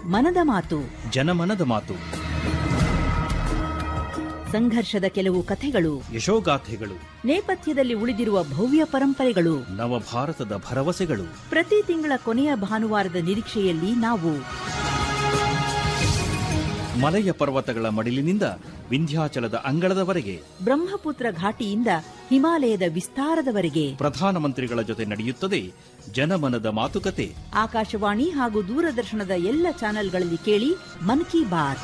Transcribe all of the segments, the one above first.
ಮನದ ಮಾತು ಜನಮನದ ಮಾತು ಸಂಘರ್ಷದ ಕೆಲವು ಕಥೆಗಳು ಯಶೋಗಾಥೆಗಳು ನೇಪಥ್ಯದಲ್ಲಿ ಉಳಿದಿರುವ ಭವ್ಯ ಪರಂಪರೆಗಳು ನವಭಾರತದ ಭರವಸೆಗಳು ಪ್ರತಿ ತಿಂಗಳ ಕೊನೆಯ ಭಾನುವಾರದ ನಿರೀಕ್ಷೆಯಲ್ಲಿ ನಾವು ಮಲೆಯ ಪರ್ವತಗಳ ಮಡಿಲಿನಿಂದ ವಿಂಧ್ಯಾಚಲದ ಅಂಗಳದವರೆಗೆ ಬ್ರಹ್ಮಪುತ್ರ ಘಾಟಿಯಿಂದ ಹಿಮಾಲಯದ ವಿಸ್ತಾರದವರೆಗೆ ಪ್ರಧಾನಮಂತ್ರಿಗಳ ಜೊತೆ ನಡೆಯುತ್ತದೆ ಜನಮನದ ಮಾತುಕತೆ ಆಕಾಶವಾಣಿ ಹಾಗೂ ದೂರದರ್ಶನದ ಎಲ್ಲ ಚಾನೆಲ್ಗಳಲ್ಲಿ ಕೇಳಿ ಮನ್ ಕಿ ಬಾತ್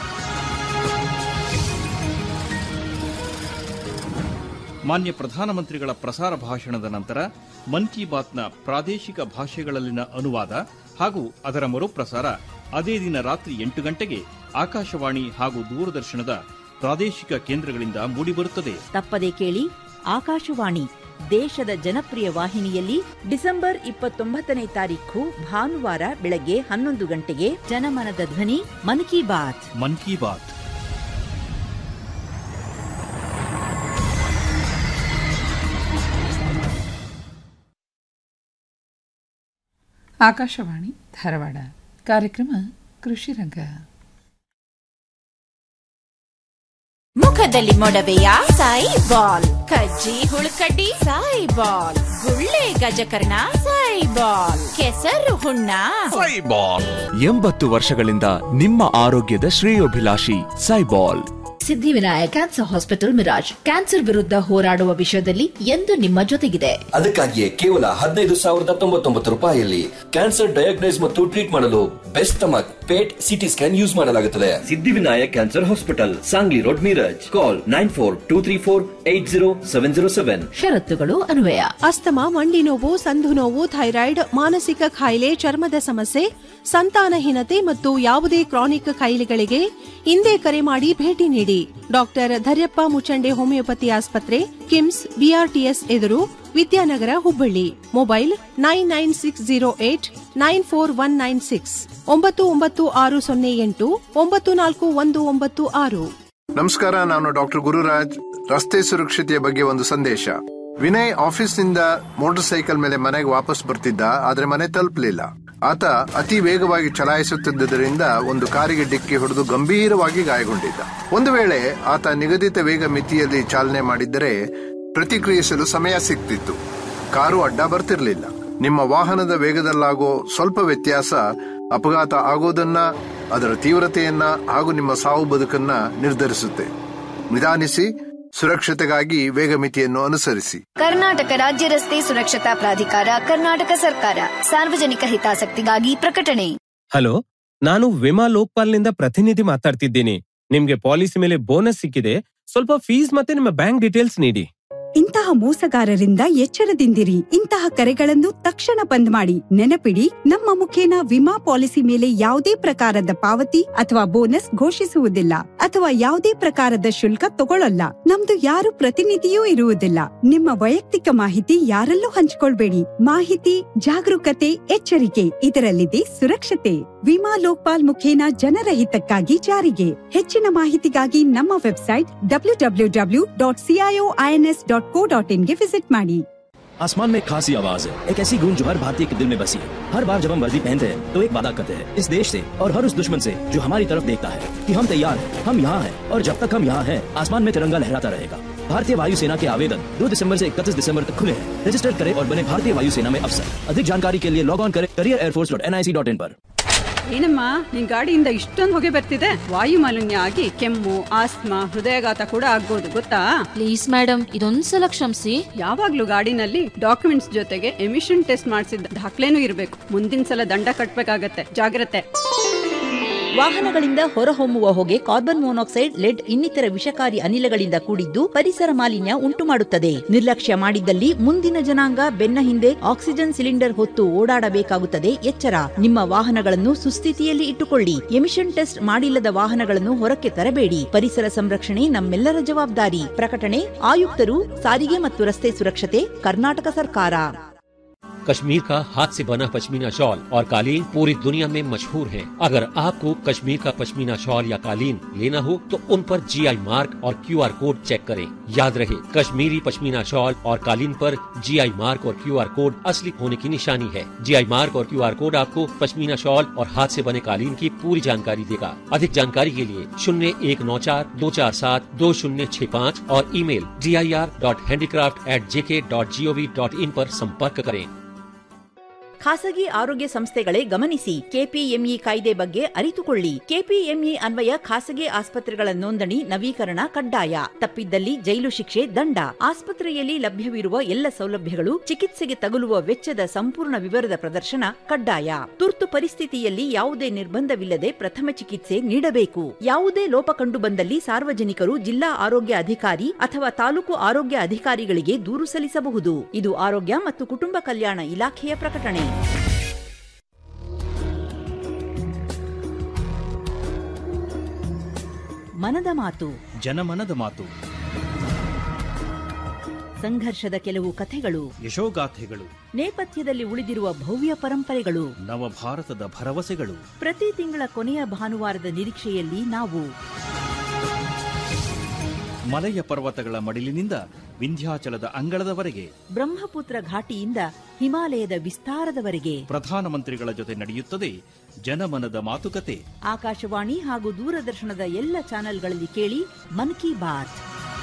ಮಾನ್ಯ ಪ್ರಧಾನಮಂತ್ರಿಗಳ ಪ್ರಸಾರ ಭಾಷಣದ ನಂತರ ಮನ್ ಕಿ ಬಾತ್ನ ಪ್ರಾದೇಶಿಕ ಭಾಷೆಗಳಲ್ಲಿನ ಅನುವಾದ ಹಾಗೂ ಅದರ ಮರುಪ್ರಸಾರ ಅದೇ ದಿನ ರಾತ್ರಿ ಎಂಟು ಗಂಟೆಗೆ ಆಕಾಶವಾಣಿ ಹಾಗೂ ದೂರದರ್ಶನದ ಪ್ರಾದೇಶಿಕ ಕೇಂದ್ರಗಳಿಂದ ಮೂಡಿಬರುತ್ತದೆ ತಪ್ಪದೆ ಕೇಳಿ ಆಕಾಶವಾಣಿ ದೇಶದ ಜನಪ್ರಿಯ ವಾಹಿನಿಯಲ್ಲಿ ಡಿಸೆಂಬರ್ ಇಪ್ಪತ್ತೊಂಬತ್ತನೇ ತಾರೀಖು ಭಾನುವಾರ ಬೆಳಗ್ಗೆ ಹನ್ನೊಂದು ಗಂಟೆಗೆ ಜನಮನದ ಧ್ವನಿ ಮನ್ ಕಿ ಬಾತ್ ಮನ್ ಕಿ ಬಾತ್ ಆಕಾಶವಾಣಿ ಧಾರವಾಡ ಕಾರ್ಯಕ್ರಮ ಕೃಷಿ ರಂಗ ಮುಖದಲ್ಲಿ ಮೊಡವೆಯ ಸಾಯಿ ಬಾಲ್ ಕಜ್ಜಿ ಹುಳುಕಡ್ಡಿ ಸಾಯಿ ಬಾಲ್ ಗುಳ್ಳೆ ಗಜಕರ್ಣ ಸಾಯಿ ಬಾಲ್ ಕೆಸರು ಹುಣ್ಣ ಎಂಬತ್ತು ವರ್ಷಗಳಿಂದ ನಿಮ್ಮ ಆರೋಗ್ಯದ ಶ್ರೇಯೋಭಿಲಾಷಿ Saibal Siddhivinayak cancer hospital Miraj cancer ವಿರುದ್ಧ ಹೋರಾಡುವ ವಿಷಯದಲ್ಲಿ ಎಂದು ನಿಮ್ಮ ಜೊತೆಗಿದೆ ಅದಕ್ಕಾಗಿಯೇ ಕೇವಲ ಹದಿನೈದು ಸಾವಿರದ ತೊಂಬತ್ತೊಂಬತ್ತು ರೂಪಾಯಿಯಲ್ಲಿ ಕ್ಯಾನ್ಸರ್ ಡಯಾಗ್ನೈಸ್ ಮತ್ತು ಟ್ರೀಟ್ ಮಾಡಲು best stomach PET CT scan use ಮಾಡಲಾಗುತ್ತದೆ Siddhivinayak cancer hospital Sangli road Miraj call nine four two three four eight zero seven zero seven ಷರತ್ತುಗಳು ಅನ್ವಯ ಅಸ್ತಮ ಮಂಡಿ ನೋವು ಸಂಧು ನೋವು ಥೈರಾಯ್ಡ್ ಮಾನಸಿಕ ಕಾಯಿಲೆ ಚರ್ಮದ ಸಮಸ್ಯೆ ಸಂತಾನಹೀನತೆ ಮತ್ತು ಯಾವುದೇ ಕ್ರಾನಿಕ್ ಕಾಯಿಲೆಗಳಿಗೆ ಹಿಂದೆ ಕರೆ ಮಾಡಿ ಭೇಟಿ ನೀಡಿ ಡಾಕ್ಟರ್ ಧರ್ಯಪ್ಪ ಮುಚಂಡೆ ಹೋಮಿಯೋಪತಿ ಆಸ್ಪತ್ರೆ ಕಿಮ್ಸ್ ಬಿಆರ್ಟಿಎಸ್ ಎದುರು Vidyanagar Hubballi mobile nine nine six zero eight nine four one nine six ಒಂಬತ್ತು ಒಂಬತ್ತು ಆರು ಸೊನ್ನೆ ಎಂಟು ಒಂಬತ್ತು ನಾಲ್ಕು ಒಂದು ಒಂಬತ್ತು ಆರು ನಮಸ್ಕಾರ ನಾನು ಡಾಕ್ಟರ್ ಗುರುರಾಜ್ ರಸ್ತೆ ಸುರಕ್ಷತೆಯ ಬಗ್ಗೆ ಒಂದು ಸಂದೇಶ ವಿನಯ್ ಆಫೀಸ್ನಿಂದ ಮೋಟಾರ್ ಸೈಕಲ್ ಮೇಲೆ ಮನೆಗೆ ವಾಪಸ್ ಬರ್ತಿದ್ದ ಆದ್ರೆ ಮನೆ ತಲುಪಲಿಲ್ಲ ಆತ ಅತಿ ವೇಗವಾಗಿ ಚಲಾಯಿಸುತ್ತಿದ್ದರಿಂದ ಒಂದು ಕಾರಿಗೆ ಡಿಕ್ಕಿ ಹೊಡೆದು ಗಂಭೀರವಾಗಿ ಗಾಯಗೊಂಡಿದ್ದ ಒಂದು ವೇಳೆ ಆತ ನಿಗದಿತ ವೇಗ ಮಿತಿಯಲ್ಲಿ ಚಾಲನೆ ಮಾಡಿದ್ದರೆ ಪ್ರತಿಕ್ರಿಯಿಸಲು ಸಮಯ ಸಿಗ್ತಿತ್ತು ಕಾರು ಅಡ್ಡ ಬರ್ತಿರ್ಲಿಲ್ಲ ನಿಮ್ಮ ವಾಹನದ ವೇಗದಲ್ಲಾಗೋ ಸ್ವಲ್ಪ ವ್ಯತ್ಯಾಸ ಅಪಘಾತ ಆಗೋದನ್ನ ಅದರ ತೀವ್ರತೆಯನ್ನ ಹಾಗೂ ನಿಮ್ಮ ಸಾವು ಬದುಕನ್ನ ನಿರ್ಧರಿಸುತ್ತೆ ನಿಧಾನಿಸಿ ಸುರಕ್ಷತೆಗಾಗಿ ವೇಗ ಮಿತಿಯನ್ನು ಅನುಸರಿಸಿ ಕರ್ನಾಟಕ ರಾಜ್ಯ ರಸ್ತೆ ಸುರಕ್ಷತಾ ಪ್ರಾಧಿಕಾರ ಕರ್ನಾಟಕ ಸರ್ಕಾರ ಸಾರ್ವಜನಿಕ ಹಿತಾಸಕ್ತಿಗಾಗಿ ಪ್ರಕಟಣೆ ಹಲೋ ನಾನು ವಿಮಾ ಲೋಕ್ಪಾಲ್ನಿಂದ ಪ್ರತಿನಿಧಿ ಮಾತಾಡ್ತಿದ್ದೀನಿ ನಿಮ್ಗೆ ಪಾಲಿಸಿ ಮೇಲೆ ಬೋನಸ್ ಸಿಕ್ಕಿದೆ ಸ್ವಲ್ಪ ಫೀಸ್ ಮತ್ತೆ ನಿಮ್ಮ ಬ್ಯಾಂಕ್ ಡೀಟೇಲ್ಸ್ ನೀಡಿ ಇಂತಹ ಮೋಸಗಾರರಿಂದ ಎಚ್ಚರದಿಂದಿರಿ ಇಂತಹ ಕರೆಗಳನ್ನು ತಕ್ಷಣ ಬಂದ್ ಮಾಡಿ ನೆನಪಿಡಿ ನಮ್ಮ ಮುಖೇನ ವಿಮಾ ಪಾಲಿಸಿ ಮೇಲೆ ಯಾವುದೇ ಪ್ರಕಾರದ ಪಾವತಿ ಅಥವಾ ಬೋನಸ್ ಘೋಷಿಸುವುದಿಲ್ಲ ಅಥವಾ ಯಾವುದೇ ಪ್ರಕಾರದ ಶುಲ್ಕ ತಗೊಳ್ಳಲ್ಲ ನಮ್ದು ಯಾರು ಪ್ರತಿನಿಧಿಯೂ ಇರುವುದಿಲ್ಲ ನಿಮ್ಮ ವೈಯಕ್ತಿಕ ಮಾಹಿತಿ ಯಾರಲ್ಲೂ ಹಂಚಿಕೊಳ್ಬೇಡಿ ಮಾಹಿತಿ ಜಾಗರೂಕತೆ ಎಚ್ಚರಿಕೆ ಇದರಲ್ಲಿದೆ ಸುರಕ್ಷತೆ ವಿಮಾ ಲೋಕ್ಪಾಲ್ ಮುಖೇನ ಜನರ ಹಿತಕ್ಕಾಗಿ ಜಾರಿಗೆ ಹೆಚ್ಚಿನ ಮಾಹಿತಿಗಾಗಿ ನಮ್ಮ website W W W dot CIO INS dot co dot ಇನ್ಗೆ ವಿಸಿಟ್ ಮಾಡಿ आसमान में एक खासी आवाज है एक ऐसी गूंज जो हर भारतीय के दिल में बसी है हर बार जब हम वर्दी पहनते हैं तो एक वादा करते हैं इस देश से और हर उस दुश्मन से जो हमारी तरफ देखता है कि हम तैयार हैं हम यहाँ हैं और जब तक हम यहाँ हैं आसमान में तिरंगा लहराता रहेगा भारतीय वायुसेना के आवेदन 2 दिसंबर से 31 दिसंबर तक खुले हैं रजिस्टर करें और बने भारतीय वायुसेना में अफसर अधिक जानकारी के लिए लॉग ऑन करें career air force dot N I C dot in पर ಏನಮ್ಮ ನಿನ್ ಗಾಡಿಯಿಂದ ಇಷ್ಟೊಂದು ಹೊಗೆ ಬರ್ತಿದೆ ವಾಯು ಮಾಲಿನ್ಯ ಆಗಿ ಕೆಮ್ಮು ಆಸ್ತಮಾ ಹೃದಯಾಘಾತ ಕೂಡ ಆಗ್ಬೋದು ಗೊತ್ತಾ ಪ್ಲೀಸ್ ಮೇಡಮ್ ಇದೊಂದ್ಸಲ ಕ್ಷಮಿಸಿ ಯಾವಾಗ್ಲೂ ಗಾಡಿನಲ್ಲಿ ಡಾಕ್ಯುಮೆಂಟ್ಸ್ ಜೊತೆಗೆ ಎಮಿಷನ್ ಟೆಸ್ಟ್ ಮಾಡಿಸಿದ ದಾಖಲೆನೂ ಇರಬೇಕು ಮುಂದಿನ ಸಲ ದಂಡ ಕಟ್ಬೇಕಾಗತ್ತೆ ಜಾಗ್ರತೆ ವಾಹನಗಳಿಂದ ಹೊರಹೊಮ್ಮುವ ಹೊಗೆ ಕಾರ್ಬನ್ ಮೊನಾಕ್ಸೈಡ್ ಲೆಡ್ ಇನ್ನಿತರ ವಿಷಕಾರಿ ಅನಿಲಗಳಿಂದ ಕೂಡಿದ್ದು ಪರಿಸರ ಮಾಲಿನ್ಯ ಉಂಟು ಮಾಡುತ್ತದೆ ನಿರ್ಲಕ್ಷ್ಯ ಮಾಡಿದ್ದಲ್ಲಿ ಮುಂದಿನ ಜನಾಂಗ ಬೆನ್ನ ಹಿಂದೆ ಆಕ್ಸಿಜನ್ ಸಿಲಿಂಡರ್ ಹೊತ್ತು ಓಡಾಡಬೇಕಾಗುತ್ತದೆ ಎಚ್ಚರ ನಿಮ್ಮ ವಾಹನಗಳನ್ನು ಸುಸ್ಥಿತಿಯಲ್ಲಿ ಇಟ್ಟುಕೊಳ್ಳಿ ಎಮಿಷನ್ ಟೆಸ್ಟ್ ಮಾಡಿಲ್ಲದ ವಾಹನಗಳನ್ನು ಹೊರಕ್ಕೆ ತರಬೇಡಿ ಪರಿಸರ ಸಂರಕ್ಷಣೆ ನಮ್ಮೆಲ್ಲರ ಜವಾಬ್ದಾರಿ ಪ್ರಕಟಣೆ ಆಯುಕ್ತರು ಸಾರಿಗೆ ಮತ್ತು ರಸ್ತೆ ಸುರಕ್ಷತೆ ಕರ್ನಾಟಕ ಸರ್ಕಾರ कश्मीर का हाथ से बना पश्मीना शॉल और कालीन पूरी दुनिया में मशहूर हैं। अगर आपको कश्मीर का पश्मीना शॉल या कालीन लेना हो तो उन पर जीआई मार्क और क्यूआर कोड चेक करें याद रहे कश्मीरी पश्मीना शॉल और कालीन पर जीआई मार्क और क्यूआर कोड असली होने की निशानी है जीआई मार्क और क्यूआर कोड आपको पश्मीना शॉल और हाथ से बने कालीन की पूरी जानकारी देगा अधिक जानकारी के लिए शून्य एक नौ चार दो चार सात दो शून्य छह पाँच और email D I R dot handicraft at JK dot G O V dot in पर संपर्क करें ಖಾಸಗಿ ಆರೋಗ್ಯ ಸಂಸ್ಥೆಗಳೇ ಗಮನಿಸಿ ಕೆಪಿಎಂಇ ಕಾಯ್ದೆ ಬಗ್ಗೆ ಅರಿತುಕೊಳ್ಳಿ ಕೆಪಿಎಂಇ ಅನ್ವಯ ಖಾಸಗಿ ಆಸ್ಪತ್ರೆಗಳ ನೋಂದಣಿ ನವೀಕರಣ ಕಡ್ಡಾಯ ತಪ್ಪಿದ್ದಲ್ಲಿ ಜೈಲು ಶಿಕ್ಷೆ ದಂಡ ಆಸ್ಪತ್ರೆಯಲ್ಲಿ ಲಭ್ಯವಿರುವ ಎಲ್ಲ ಸೌಲಭ್ಯಗಳು ಚಿಕಿತ್ಸೆಗೆ ತಗುಲುವ ವೆಚ್ಚದ ಸಂಪೂರ್ಣ ವಿವರದ ಪ್ರದರ್ಶನ ಕಡ್ಡಾಯ ತುರ್ತು ಪರಿಸ್ಥಿತಿಯಲ್ಲಿ ಯಾವುದೇ ನಿರ್ಬಂಧವಿಲ್ಲದೆ ಪ್ರಥಮ ಚಿಕಿತ್ಸೆ ನೀಡಬೇಕು ಯಾವುದೇ ಲೋಪ ಕಂಡು ಬಂದಲ್ಲಿ ಸಾರ್ವಜನಿಕರು ಜಿಲ್ಲಾ ಆರೋಗ್ಯ ಅಧಿಕಾರಿ ಅಥವಾ ತಾಲೂಕು ಆರೋಗ್ಯ ಅಧಿಕಾರಿಗಳಿಗೆ ದೂರು ಸಲ್ಲಿಸಬಹುದು ಇದು ಆರೋಗ್ಯ ಮತ್ತು ಕುಟುಂಬ ಕಲ್ಯಾಣ ಇಲಾಖೆಯ ಪ್ರಕಟಣೆ ಮನದ ಮಾತು ಜನಮನದ ಮಾತು ಸಂಘರ್ಷದ ಕೆಲವು ಕಥೆಗಳು ಯಶೋಗಾಥೆಗಳು ನೇಪಥ್ಯದಲ್ಲಿ ಉಳಿದಿರುವ ಭವ್ಯ ಪರಂಪರೆಗಳು ನವಭಾರತದ ಭರವಸೆಗಳು ಪ್ರತಿ ತಿಂಗಳ ಕೊನೆಯ ಭಾನುವಾರದ ನಿರೀಕ್ಷೆಯಲ್ಲಿ ನಾವು ಮಲಯ ಪರ್ವತಗಳ ಮಡಿಲಿನಿಂದ ವಿಂಧ್ಯಾಚಲದ ಅಂಗಳದವರೆಗೆ ಬ್ರಹ್ಮಪುತ್ರ ಘಾಟಿಯಿಂದ ಹಿಮಾಲಯದ ವಿಸ್ತಾರದವರೆಗೆ ಪ್ರಧಾನಮಂತ್ರಿಗಳ ಜೊತೆ ನಡೆಯುತ್ತದೆ ಜನಮನದ ಮಾತುಕತೆ ಆಕಾಶವಾಣಿ ಹಾಗೂ ದೂರದರ್ಶನದ ಎಲ್ಲ ಚಾನೆಲ್ಗಳಲ್ಲಿ ಕೇಳಿ ಮನ್ ಕಿ ಬಾತ್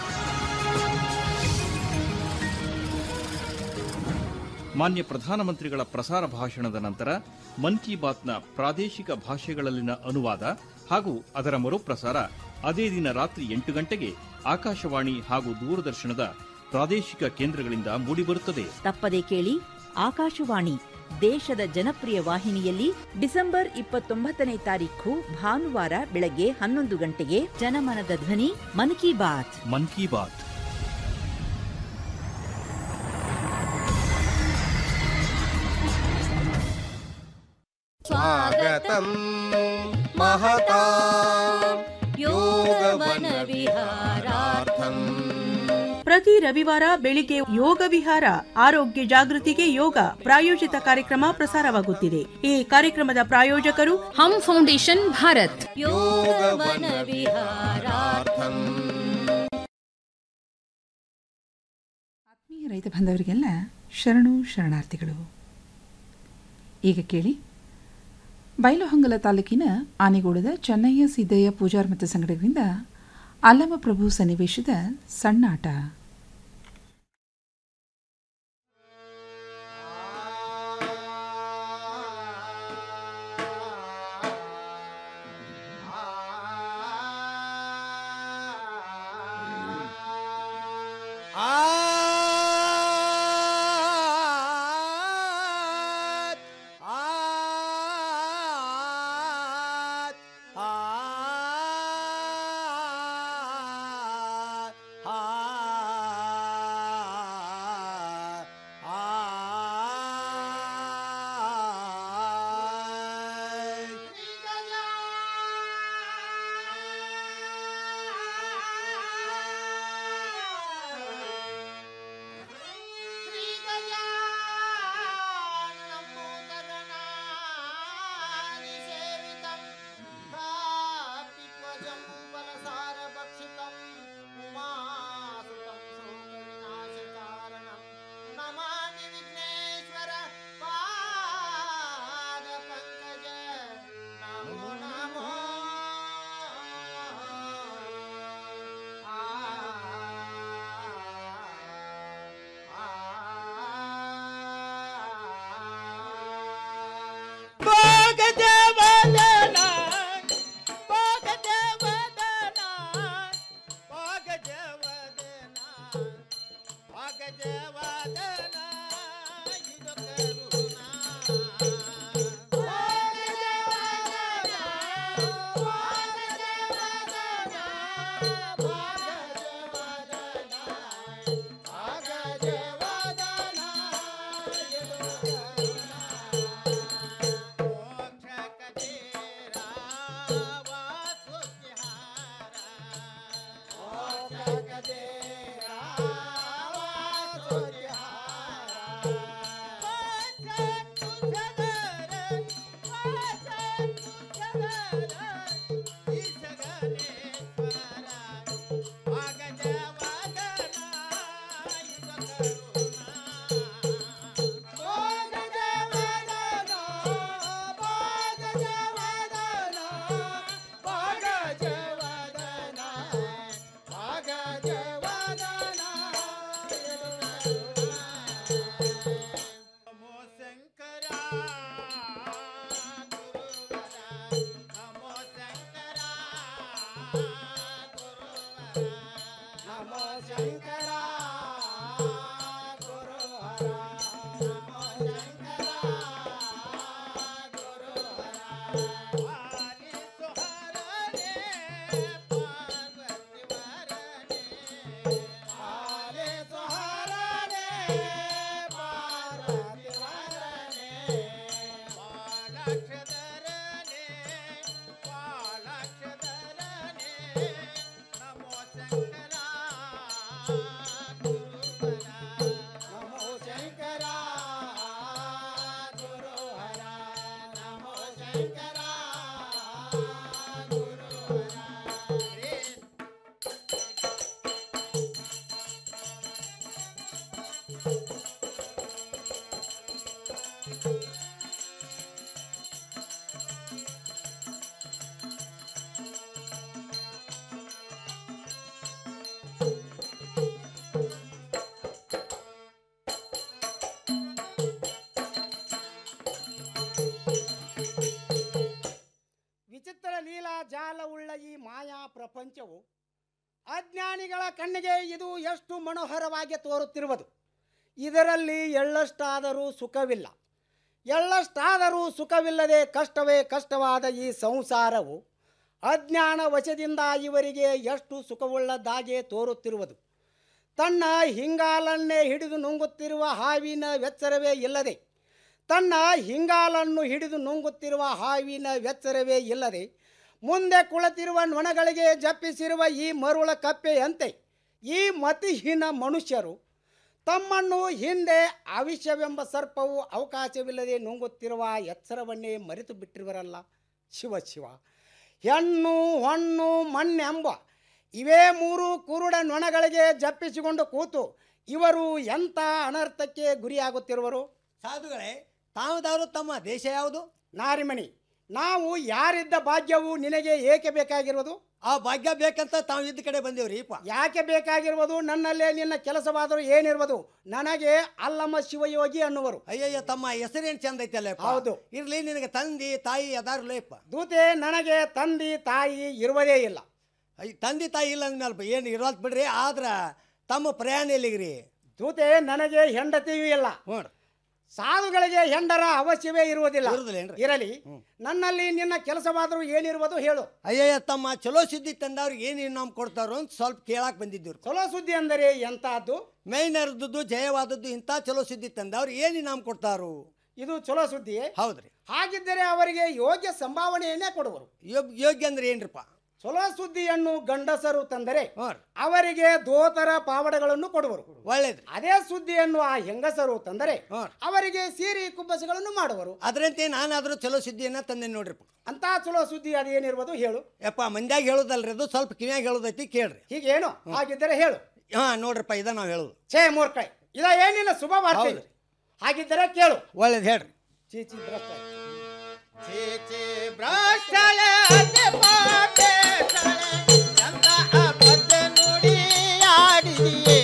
ಮಾನ್ಯ ಪ್ರಧಾನಮಂತ್ರಿಗಳ ಪ್ರಸಾರ ಭಾಷಣದ ನಂತರ ಮನ್ ಕಿ ಬಾತ್ನ ಪ್ರಾದೇಶಿಕ ಭಾಷೆಗಳಲ್ಲಿನ ಅನುವಾದ ಹಾಗೂ ಅದರ ಮರುಪ್ರಸಾರ ಅದೇ ದಿನ ರಾತ್ರಿ ಎಂಟು ಗಂಟೆಗೆ ಆಕಾಶವಾಣಿ ಹಾಗೂ ದೂರದರ್ಶನದ ಪ್ರಾದೇಶಿಕ ಕೇಂದ್ರಗಳಿಂದ ಮೂಡಿಬರುತ್ತದೆ ತಪ್ಪದೆ ಕೇಳಿ ಆಕಾಶವಾಣಿ ದೇಶದ ಜನಪ್ರಿಯ ವಾಹಿನಿಯಲ್ಲಿ ಡಿಸೆಂಬರ್ ಇಪ್ಪತ್ತೊಂಬತ್ತನೇ ತಾರೀಖು ಭಾನುವಾರ ಬೆಳಗ್ಗೆ ಹನ್ನೊಂದು ಗಂಟೆಗೆ ಜನಮನದ ಧ್ವನಿ ಮನ್ ಕಿ ಬಾತ್ ಮನ್ ಕಿ ಬಾತ್ स्वागतं महता योगवनविहारार्थम् ಪ್ರತಿ ರವಿವಾರ ಬೆಳಿಗ್ಗೆ ಯೋಗ ವಿಹಾರ ಆರೋಗ್ಯ ಜಾಗೃತಿಗೆ ಯೋಗ ಪ್ರಾಯೋಜಿತ ಕಾರ್ಯಕ್ರಮ ಪ್ರಸಾರವಾಗುತ್ತಿದೆ ಈ ಕಾರ್ಯಕ್ರಮದ ಪ್ರಾಯೋಜಕರು ಹಮ್ ಫೌಂಡೇಶನ್ ಭಾರತ್ योगवनविहारार्थम् ಆತ್ಮೀಯ ರೈತ ಬಾಂಧವರಿಗೆಲ್ಲ ಶರಣು ಶರಣಾರ್ಥಿಗಳು ಈಗ ಕೇಳಿ ಬೈಲಹೊಂಗಲ ತಾಲೂಕಿನ ಆನೆಗೋಡದ ಚೆನ್ನಯ್ಯ ಸಿದ್ದಯ್ಯ ಪೂಜಾರ್ ಮತ್ತು ಸಂಘಟಕರಿಂದ ಅಲ್ಲಮಪ್ರಭು ಸನ್ನಿವೇಶದ ಸಣ್ಣಾಟ ಆ ವಿಚಿತ್ರ ಲೀಲಾ ಜಾಲವುಳ್ಳ ಈ ಮಾಯಾ ಪ್ರಪಂಚವು ಅಜ್ಞಾನಿಗಳ ಕಣ್ಣಿಗೆ ಇದು ಎಷ್ಟು ಮನೋಹರವಾಗಿ ತೋರುತ್ತಿರುವುದು ಇದರಲ್ಲಿ ಎಳ್ಳಷ್ಟಾದರೂ ಸುಖವಿಲ್ಲ ಎಳ್ಳಷ್ಟಾದರೂ ಸುಖವಿಲ್ಲದೆ ಕಷ್ಟವೇ ಕಷ್ಟವಾದ ಈ ಸಂಸಾರವು ಅಜ್ಞಾನ ವಶದಿಂದ ಇವರಿಗೆ ಎಷ್ಟು ಸುಖವುಳ್ಳದ್ದಾಗೆ ತೋರುತ್ತಿರುವುದು ತನ್ನ ಹಿಂಗಾಲನ್ನೇ ಹಿಡಿದು ನುಂಗುತ್ತಿರುವ ಹಾವಿನ ವೆಚ್ಚರವೇ ಇಲ್ಲದೆ ತನ್ನ ಹಿಂಗಾಲನ್ನು ಹಿಡಿದು ನುಂಗುತ್ತಿರುವ ಹಾವಿನ ವೆಚ್ಚರವೇ ಇಲ್ಲದೆ ಮುಂದೆ ಕುಳಿತಿರುವ ನೊಣಗಳಿಗೆ ಜಪ್ಪಿಸಿರುವ ಈ ಮರುಳ ಕಪ್ಪೆಯಂತೆ ಈ ಮತಿಹೀನ ಮನುಷ್ಯರು ತಮ್ಮನ್ನು ಹಿಂದೆ ಆವಿಷ್ಯವೆಂಬ ಸರ್ಪವು ಅವಕಾಶವಿಲ್ಲದೆ ನುಂಗುತ್ತಿರುವ ಎಚ್ಚರವನ್ನೇ ಮರೆತು ಬಿಟ್ಟಿರುವರಲ್ಲ ಶಿವ ಶಿವ ಹೆಣ್ಣು ಹೊಣ್ಣು ಮಣ್ಣೆಂಬ ಇವೇ ಮೂರು ಕುರುಡ ನೊಣಗಳಿಗೆ ಜಪ್ಪಿಸಿಕೊಂಡು ಕೂತು ಇವರು ಎಂಥ ಅನರ್ಥಕ್ಕೆ ಗುರಿಯಾಗುತ್ತಿರುವರು ಸಾಧುಗಳೇ ತಾವುದವರು ತಮ್ಮ ದೇಶ ಯಾವುದು ನಾರಿಮಣಿ ನಾವು ಯಾರಿದ್ದ ಭಾಗ್ಯವು ನಿನಗೆ ಏಕೆ ಬೇಕಾಗಿರುವುದು ಆ ಭಾಗ್ಯ ಬೇಕಂತ ತಾವು ಇದ್ದ ಕಡೆ ಬಂದೇವ್ರಿ ಯಾಕೆ ಬೇಕಾಗಿರುವುದು ನನ್ನಲ್ಲೇ ನಿನ್ನ ಕೆಲಸವಾದರೂ ಏನಿರುವುದು ನನಗೆ ಅಲ್ಲಮ್ಮ ಶಿವಯೋಗಿ ಅನ್ನುವರು ಅಯ್ಯಯ್ಯ ತಮ್ಮ ಹೆಸರೇನು ಚಂದ ಐತಲ್ಲ ಹೌದು. ಇರ್ಲಿ ನಿನಗೆ ತಂದಿ ತಾಯಿ ಅದಾರಲ್ಲಪ್ಪ ದೂತೆ ನನಗೆ ತಂದಿ ತಾಯಿ ಇರುವುದೇ ಇಲ್ಲ ತಂದೆ ತಾಯಿ ಇಲ್ಲ ಅಂದ್ಮೇಲೆ ಏನು ಇರೋದ್ ಬಿಡ್ರಿ ಆದ್ರ ತಮ್ಮ ಪ್ರಯಾಣ ಎಲ್ಲಿಗ್ರಿ ದೂತೆ ನನಗೆ ಹೆಂಡತಿಯೂ ಇಲ್ಲ ಸಾಧುಗಳಿಗೆ ಹೆಂಡರ ಅವಶ್ಯವೇ ಇರುವುದಿಲ್ಲ ಇರುವುದಿಲ್ಲೇನ್ರಿ? ಇರಲಿ ನನ್ನಲ್ಲಿ ನಿನ್ನ ಕೆಲಸವಾದರೂ ಏನಿರುವುದು ಹೇಳು ಅಯ್ಯಯ್ಯ ತಮ್ಮ ಚಲೋ ಸುದ್ದಿ ತಂದವ್ರಿಗೆ ಏನು ಇನಾಮ್ ಕೊಡ್ತಾರೋ ಅಂತ ಸ್ವಲ್ಪ ಕೇಳಾಕ್ ಬಂದಿದ್ದು ಚಲೋ ಸುದ್ದಿ ಅಂದರೆ ಎಂತಹದ್ದು ಮೈನರ್ದದ್ದು ಜಯವಾದದ್ದು ಇಂಥ ಚಲೋ ಸುದ್ದಿ ತಂದವ್ರು ಏನು ಇನಾಮ್ ಕೊಡ್ತಾರು ಇದು ಚಲೋ ಸುದ್ದಿ ಹೌದ್ರಿ ಹಾಗಿದ್ದರೆ ಅವರಿಗೆ ಯೋಗ್ಯ ಸಂಭಾವನೆಯನ್ನೇ ಕೊಡುವರು ಯೋಗ್ಯ ಅಂದ್ರೆ ಏನ್ರಿಪ್ಪ ಚಲೋ ಸುದ್ದಿಯನ್ನು ಗಂಡಸರು ತಂದರೆ ಅವರಿಗೆ ದೋತರ ಪಾವಡಗಳನ್ನು ಕೊಡುವರು ಒಳ್ಳೇದ್ರಿ ಅದೇ ಸುದ್ದಿಯನ್ನು ಆ ಹೆಂಗಸರು ತಂದರೆ ಅವರಿಗೆ ಸೀರೆ ಕುಬ್ಬಸಗಳನ್ನು ಮಾಡುವರು ಅದರಂತೆ ನಾನಾದ್ರೂ ಚಲೋ ಸುದ್ದಿಯನ್ನ ತಂದೆ ನೋಡ್ರಿಪ್ಪ ಅಂತ ಚಲೋ ಸುದ್ದಿ ಅದೇನಿರ್ಬೋದು ಹೇಳು ಯಪ್ಪ ಮಂದ್ಯಾಗ ಹೇಳೋದಲ್ರಿ ಅದು ಸ್ವಲ್ಪ ಕಿವ್ಯಾಗ ಹೇಳೋದೈತಿ ಕೇಳ್ರಿ ಹೀಗೇನು ಹಾಗಿದ್ದರೆ ಹೇಳು ಹಾ ನೋಡ್ರಪ್ಪ ಇದ ನಾವು ಹೇಳೋದು ಛೇ ಮೂರ್ಖೈ ಇದ ಏನಿಲ್ಲ ಶುಭ ವಾರ್ತೆ ಇದು. ಹಾಗಿದ್ದರೆ ಕೇಳು ಒಳ್ಳೇದು ಹೇಳ್ರಿ ಚೀಚಿ ಭ್ರಷ್ಟ ಚೀಚಿ ಭ್ರಷ್ಟಳೆ ಅತ್ತೆ ಪಾಪೇಶಳೆ, ಎಂತ ಅಬದ್ಧ ನುಡಿ ಆಡಿದೆಯೇ.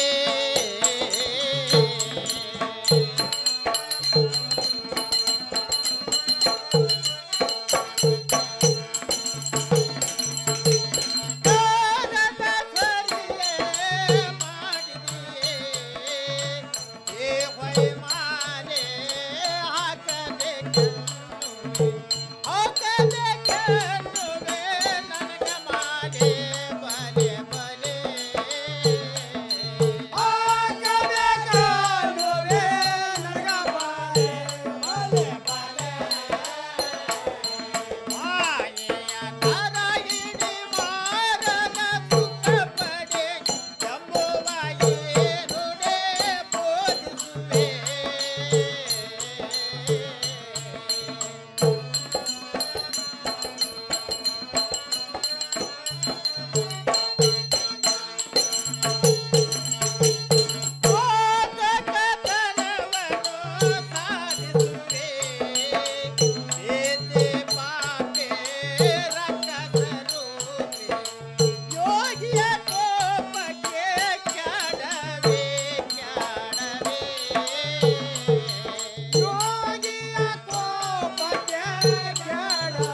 ಕಾರದ ಸರಿಯೇ ಮಾಡಿದೆಯೇ. ಏ ಹೊಯ್ ಮಾರೆ ಹಾಕಬೇಕು ಹಾಕಬೇಕೆನ್ನುವೆ ನನಗೆ ಮಾಡೆ ಬಲೆ ಬಲೆ. ಹಾಕಬೇಕೆನ್ನುವೆ ನನಗೆ ಮಾಡೆ ಬಲೆ ಬಲೆ. ಮಾಯೆಯ ಕರ ಹಿಡಿ ಮಾರದ ಸುಖ ಪಡೆ ಎಂಬುವ ಏನುಡೆ ಬೋಧಿಸುವೆ ಯೋಗಿಯ ಕೋಪಕ್ಕೆ ಕೆಡವೆ ಕೆಡವೆ ಯೋಗಿಯ ಕೋಪಕ್ಕೆ ಕೆಡವೆ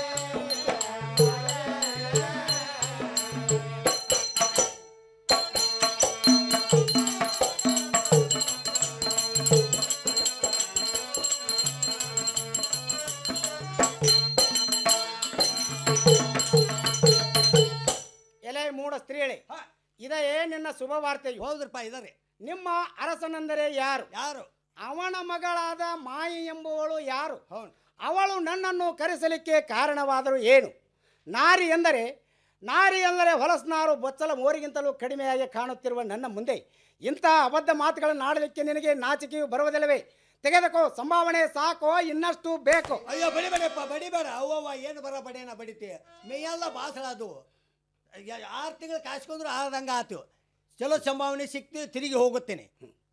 ಎಲೆ ಮೂಡ ಸ್ತ್ರೀಳೆ ಇದೇ ನಿನ್ನ ಶುಭ ವಾರ್ತೆಯು ಹೌದ್ರಪ್ಪ ಇದಾರೆ ನಿಮ್ಮ ಅರಸನೆಂದರೆ ಯಾರು ಯಾರು ಅವನ ಮಗಳಾದ ಮಾಯಿ ಎಂಬುವಳು ಯಾರು ಅವಳು ನನ್ನನ್ನು ಕರೆಸಲಿಕ್ಕೆ ಕಾರಣವಾದರೂ ಏನು ನಾರಿ ಎಂದರೆ ನಾರಿ ಎಂದರೆ ಹೊಲಸ್ನಾರು ಬಚ್ಚಲ ಮೋರಿಗಿಂತಲೂ ಕಡಿಮೆಯಾಗಿ ಕಾಣುತ್ತಿರುವ ನನ್ನ ಮುಂದೆ ಇಂಥ ಅಬದ್ಧ ಮಾತುಗಳನ್ನು ಆಡಲಿಕ್ಕೆ ನಿನಗೆ ನಾಚಿಕೆಯು ಬರುವುದಿಲ್ಲವೇ ತೆಗೆದುಕೋ ಸಂಭಾವನೆ ಸಾಕೋ ಇನ್ನಷ್ಟು ಬೇಕು ಅಯ್ಯೋ ಬಡಿಬೇಡಪ್ಪ ಬಡಿಬೇಡ ಅವ್ವವ್ವ ಏನು ಬರ ಬಡಿಯನ ಬಡಿತಿ ಮೇಯೆಲ್ಲ ಬಾಸಳ ಅದು ಆರು ತಿಂಗಳು ಕಾಯ್ಸ್ಕೊಂಡ್ರು ಆದಂಗೆ ಆತು ಚಲೋ ಸಂಭಾವನೆ ಸಿಕ್ತು ತಿರುಗಿ ಹೋಗುತ್ತೇನೆ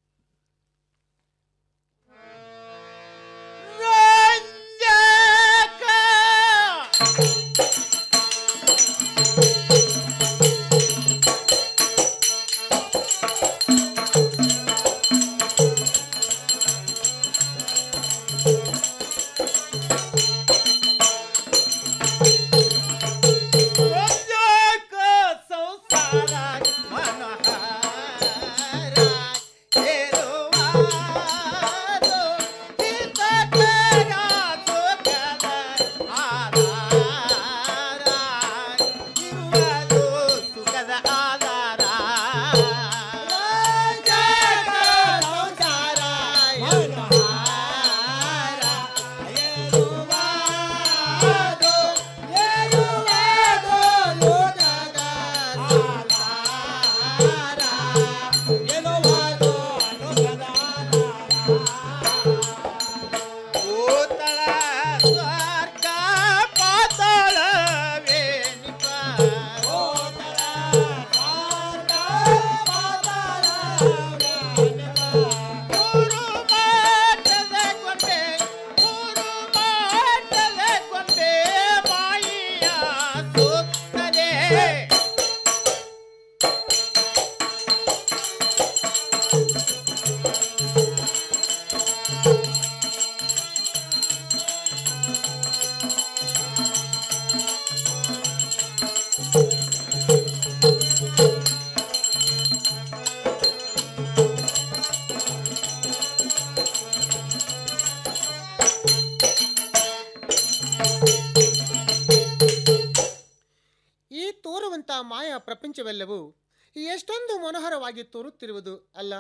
ಈ ತೋರುವಂತ ಮಾಯಾ ಪ್ರಪಂಚವೆಲ್ಲವೂ ಎಷ್ಟೊಂದು ಮನೋಹರವಾಗಿ ತೋರುತ್ತಿರುವುದು ಅಲ್ಲ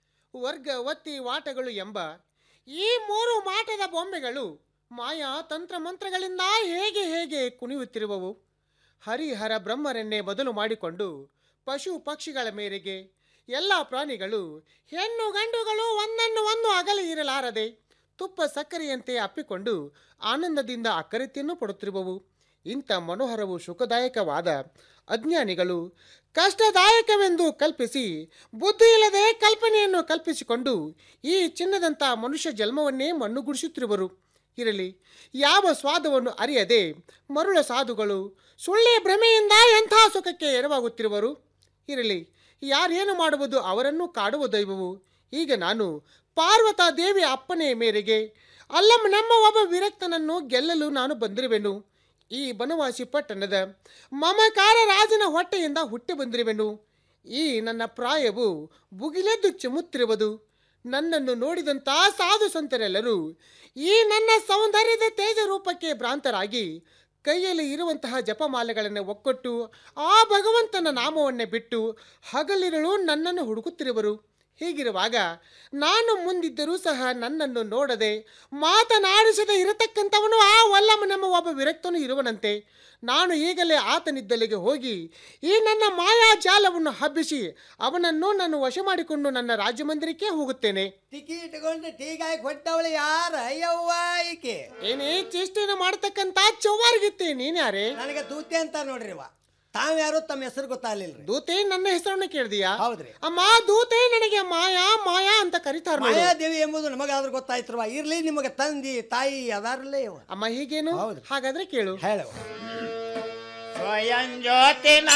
ವರ್ಗ ಒತ್ತಿ ವಾಟಗಳು ಎಂಬ ಈ ಮೂರು ಮಾಟದ ಬೊಂಬೆಗಳು ಮಾಯಾ ತಂತ್ರಮಂತ್ರಗಳಿಂದ ಹೇಗೆ ಹೇಗೆ ಕುಣಿಯುತ್ತಿರುವವು ಹರಿಹರ ಬ್ರಹ್ಮರನ್ನೇ ಬದಲು ಮಾಡಿಕೊಂಡು ಪಶು ಪಕ್ಷಿಗಳ ಮೇರೆಗೆ ಎಲ್ಲ ಪ್ರಾಣಿಗಳು ಹೆಣ್ಣು ಗಂಡುಗಳು ಒಂದನ್ನು ಒಂದು ಅಗಲಿ ಇರಲಾರದೆ ತುಪ್ಪ ಸಕ್ಕರೆಯಂತೆ ಅಪ್ಪಿಕೊಂಡು ಆನಂದದಿಂದ ಅಕ್ಕರಿತಿಯನ್ನು ಪಡುತ್ತಿರುವವು ಇಂಥ ಮನೋಹರವು ಸುಖದಾಯಕವಾದ ಅಜ್ಞಾನಿಗಳು ಕಷ್ಟದಾಯಕವೆಂದು ಕಲ್ಪಿಸಿ ಬುದ್ಧಿ ಇಲ್ಲದೆ ಕಲ್ಪನೆಯನ್ನು ಕಲ್ಪಿಸಿಕೊಂಡು ಈ ಚಿನ್ನದಂಥ ಮನುಷ್ಯ ಜನ್ಮವನ್ನೇ ಮಣ್ಣುಗುಡಿಸುತ್ತಿರುವರು ಇರಲಿ ಯಾವ ಸ್ವಾದವನ್ನು ಅರಿಯದೆ ಮರುಳ ಸಾಧುಗಳು ಸುಳ್ಳೆ ಭ್ರಮೆಯಿಂದ ಎಂಥ ಸುಖಕ್ಕೆ ಎರವಾಗುತ್ತಿರುವರು ಇರಲಿ ಯಾರೇನು ಮಾಡುವುದು ಅವರನ್ನು ಕಾಡುವ ದೈವವು ಈಗ ನಾನು ಪಾರ್ವತಾ ದೇವಿಯ ಅಪ್ಪನೆಯ ಮೇರೆಗೆ ಅಲ್ಲಮ್ಮ ನಮ್ಮ ಒಬ್ಬ ವಿರಕ್ತನನ್ನು ಗೆಲ್ಲಲು ನಾನು ಬಂದಿರುವೆನು ಈ ಬನವಾಸಿ ಪಟ್ಟಣದ ಮಮಕಾರ ರಾಜನ ಹೊಟ್ಟೆಯಿಂದ ಹುಟ್ಟಿ ಬಂದಿರುವೆನು ಈ ನನ್ನ ಪ್ರಾಯವು ಬುಗಿಲೆದ್ದು ಚಿಮ್ಮುತ್ತಿರುವುದು ನನ್ನನ್ನು ನೋಡಿದಂಥ ಸಾಧು ಸಂತರೆಲ್ಲರೂ ಈ ನನ್ನ ಸೌಂದರ್ಯದ ತೇಜ ರೂಪಕ್ಕೆ ಭ್ರಾಂತರಾಗಿ ಕೈಯಲ್ಲಿ ಇರುವಂತಹ ಜಪಮಾಲೆಗಳನ್ನು ಒಕ್ಕೊಟ್ಟು ಆ ಭಗವಂತನ ನಾಮವನ್ನೇ ಬಿಟ್ಟು ಹಗಲಿರುಳು ನನ್ನನ್ನು ಹುಡುಕುತ್ತಿರುವರು ಹೀಗಿರುವಾಗ ನಾನು ಮುಂದಿದ್ದರೂ ಸಹ ನನ್ನನ್ನು ನೋಡದೆ ಮಾತನಾಡಿಸದೆ ಇರತಕ್ಕಂಥವನು ಆ ವಲ್ಲಮ ನಮ್ಮ ಒಬ್ಬ ವಿರಕ್ತನು ಇರುವನಂತೆ ನಾನು ಈಗಲೇ ಆತನಿದ್ದಲ್ಲಿಗೆ ಹೋಗಿ ಈ ನನ್ನ ಮಾಯಾ ಜಾಲವನ್ನು ಹಬ್ಬಿಸಿ ಅವನನ್ನು ನಾನು ವಶ ಮಾಡಿಕೊಂಡು ನನ್ನ ರಾಜ್ಯ ಮಂದಿರಕ್ಕೆ ಹೋಗುತ್ತೇನೆ ಟಿಕಿ ಇಟ್ಕೊಂಡು ಟೀಗಾಗಿ ಕೊಟ್ಟವಳು ಯಾರ ಅಯ್ಯವ್ವ ಈಕೆ ಏನೇ ಚೇಷ್ಟೆನ ಮಾಡ್ತಕ್ಕಂತ ಚೌವಾರ್ಗಿತ್ತೆ ನೀನ್ಯಾರೇ ನನಗೆ ದೂತೆ ಅಂತ ನೋಡ್ರಿ ಇವ ತಾವ್ ಯಾರು ತಮ್ಮ ಹೆಸರು ಗೊತ್ತಾಗ್ಲಿಲ್ರಿ ದೂತೆ ನನ್ನ ಹೆಸರನ್ನು ಕೇಳಿದೀಯಾ ಹೌದ್ರಿ ಅಮ್ಮ ದೂತೆ ನನಗೆ ಮಾಯಾ ಮಾಯಾ ಅಂತ ಕರೀತಾರ ನೋಡು. ಮಾಯಾದೇವಿ ಎಂಬುದು ನಮಗಾದ್ರೂ ಗೊತ್ತಾಯ್ತ್ರವ ಇರ್ಲಿ ನಿಮಗೆ ತಂದಿ ತಾಯಿ ಅದಾರಲ್ಲೇ ಇವ ಅಮ್ಮ ಹೀಗೇನು ಹಾಗಾದ್ರೆ ಕೇಳು ಹೇಳವ ಸ್ವಯಂ ಜ್ಯೋತಿನ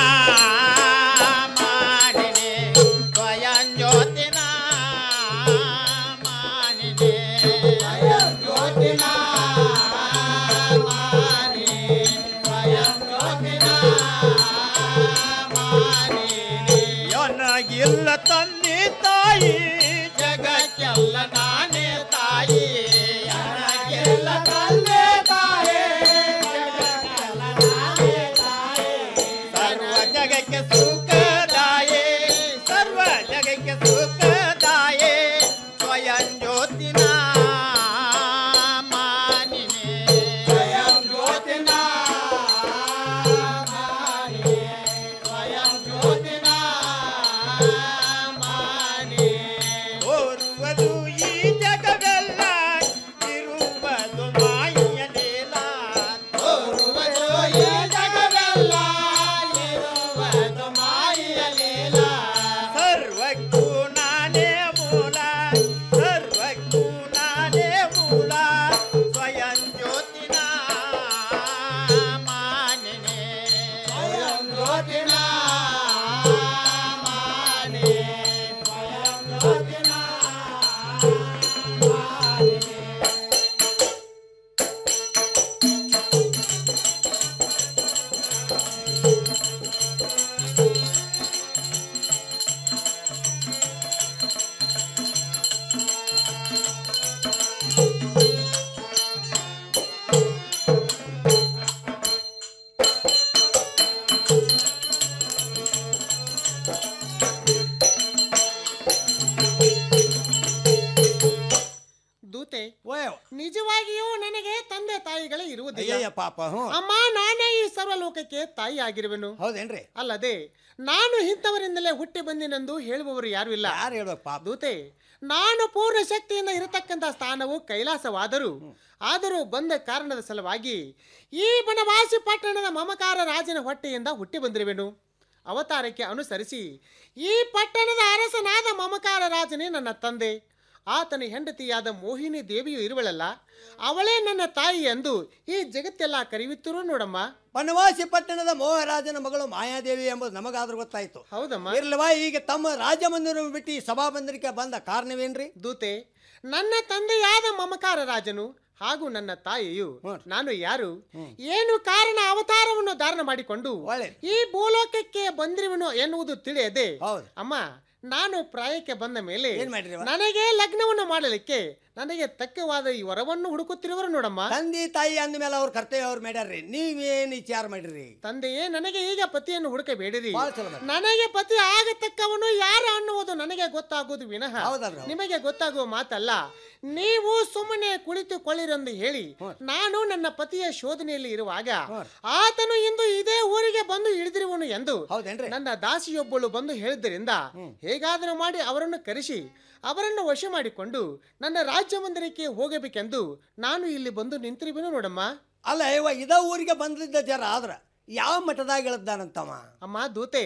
ಮಾಡಿನಿ ಸ್ವಯಂ ಜ್ಯೋತಿನ ಮಾಡಿನಿ ಸ್ವಯಂ ಜ್ಯೋತಿನ ಮಾಡಿ ಸ್ವಯಂ ಜ್ಯೋತಿನ ಮಾಡಿನಿ ನನಗಿಲ್ಲ ತಂದೆ ತಾಯಿ ಜಗಕ್ಕೆಲ್ಲ ನಾನೇ ತಾಯಿ ನನಗಿಲ್ಲ ತಂದೆ ತಾಯಿ ಸರ್ವ ಜಗಕ್ಕೆ ಸುಖದಾಯೇ ಸರ್ವ ಜಗಕ್ಕೆ ಸುಖದಾಯೇ ಸ್ವಯಂ ಜ್ಯೋತಿನ ಮಾನಿ ತಾಯಿಗಳೇ ಇರುವುದಿಲ್ಲ ಅಯ್ಯಯ್ಯ ಪಾಪ ಹ್ಞೂ ಅಮ್ಮ ನಾನೇ ಈ ಸರ್ವಲೋಕಕ್ಕೆ ತಾಯಿ ಆಗಿರುವೆನು ಹೌದೇನ್ರಿ ಅಲ್ಲದೆ ನಾನು ಇಂಥವರಿಂದಲೇ ಹುಟ್ಟಿ ಬಂದಿನೆಂದು ಹೇಳುವವರು ಯಾರು ಇಲ್ಲ ಯಾರು ಹೇಳ್ಬೇಕು ಪಾಪ ದೂತೆ ನಾನು ಪೂರ್ಣ ಶಕ್ತಿಯಿಂದ ಇರತಕ್ಕಂಥ ಸ್ಥಾನವು ಕೈಲಾಸವಾದರೂ ಆದರೂ ಬಂದ ಕಾರಣದ ಸಲುವಾಗಿ ಈ ಬನವಾಸಿ ಪಟ್ಟಣದ ಮಮಕಾರ ರಾಜನ ಹೊಟ್ಟೆಯಿಂದ ಹುಟ್ಟಿ ಬಂದಿರುವೆನು ಅವತಾರಕ್ಕೆ ಅನುಸರಿಸಿ ಈ ಪಟ್ಟಣದ ಅರಸನಾದ ಮಮಕಾರ ರಾಜನೇ ನನ್ನ ತಂದೆ ಆತನ ಹೆಂಡತಿಯಾದ ಮೋಹಿನಿ ದೇವಿಯು ಇರುವಳಲ್ಲ ಅವಳೇ ನನ್ನ ತಾಯಿ ಎಂದು ಈ ಜಗತ್ತೆಲ್ಲ ಕರೆಯುತ್ತಿರು ನೋಡಮ್ಮ ಬನವಾಸಿ ಪಟ್ಟಣದ ಮೋಹರಾಜನ ಮಗಳು ಮಾಯಾದೇವಿ ಎಂಬುದು ನಮಗಾದ್ರೂ ಗೊತ್ತಾಯ್ತು ಹೌದಮ್ಮ ಇರ್ಲವಾ ಈಗ ತಮ್ಮ ರಾಜಮಂದಿರ ಬಿಟ್ಟು ಈ ಸಭಾಮಂದಿರಕ್ಕೆ ಬಂದ ಕಾರಣವೇನ್ರಿ ದೂತೆ ನನ್ನ ತಂದೆಯಾದ ಮಮಕಾರ ರಾಜನು ಹಾಗೂ ನನ್ನ ತಾಯಿಯು ನಾನು ಯಾರು ಏನು ಕಾರಣ ಅವತಾರವನ್ನು ಧಾರಣ ಮಾಡಿಕೊಂಡು ಈ ಭೂಲೋಕಕ್ಕೆ ಬಂದಿರುವನು ಎನ್ನುವುದು ತಿಳಿಯದೆ ಅಮ್ಮ ನಾನು ಪ್ರಾಯಕ್ಕೆ ಬಂದ ಮೇಲೆ ಏನ್ ಮಾಡಿರಿ ಅವ್ವ? ನನಗೆ ಲಗ್ನವನ್ನು ಮಾಡಲಿಕ್ಕೆ ನನಗೆ ತಕ್ಕವಾದ ಈ ವರವನ್ನು ಹುಡುಕುತ್ತಿರುವರು ನೋಡಮ್ಮ ತಂದೆ ತಾಯಿ ಅಂದ್ಮೇಲೆ ಅವ್ರ ಕರ್ತವ್ಯ ಅವ್ರು ಮಾಡ್ಯಾರ್ರಿ ನೀವೇನು ವಿಚಾರ ಮಾಡಿರಿ ತಂದೆಯೇ ನನಗೆ ಈಗ ಪತಿಯನ್ನು ಹುಡುಕಬೇಡಿರಿ ಭಾಳ ಚಲೋ ಮಾಡಿ. ನನಗೆ ಪತಿ ಆಗತಕ್ಕವನು ಯಾರು ಅನ್ನುವುದು ನನಗೆ ಗೊತ್ತಾಗುವುದು ವಿನಃ ಹೌದಲ್ರಿ? ನಿಮಗೆ ಗೊತ್ತಾಗುವ ಮಾತಲ್ಲ ನೀವು ಸುಮ್ಮನೆ ಕುಳಿತುಕೊಳ್ಳಿರೆಂದು ಹೇಳಿ ನಾನು ನನ್ನ ಪತಿಯ ಶೋಧನೆಯಲ್ಲಿ ಇರುವಾಗ ಆತನು ಇಂದು ಇದೇ ಊರಿಗೆ ಬಂದು ಇಳಿದಿರುವನು ಎಂದು ನನ್ನ ದಾಸಿಯೊಬ್ಬಳು ಬಂದು ಹೇಳಿದ್ದರಿಂದ ಹೇಗಾದರೂ ಮಾಡಿ ಅವರನ್ನು ಕರೆಸಿ ಅವರನ್ನು ವಶ ಮಾಡಿಕೊಂಡು ನನ್ನ ರಾಜ್ಯ ಮಂದಿರಕ್ಕೆ ಹೋಗಬೇಕೆಂದು ನಾನು ಇಲ್ಲಿ ಬಂದು ನಿಂತಿರುವೆನು ನೋಡಮ್ಮ ಅಲ್ಲ ಇವ ಇದ ಊರಿಗೆ ಬಂದಿದ್ದ ಜರ ಆದ್ರ ಯಾವ ಮಠದಾಗ ಇಳದ್ದಾನಂತವ ಅಮ್ಮ ದೂತೆ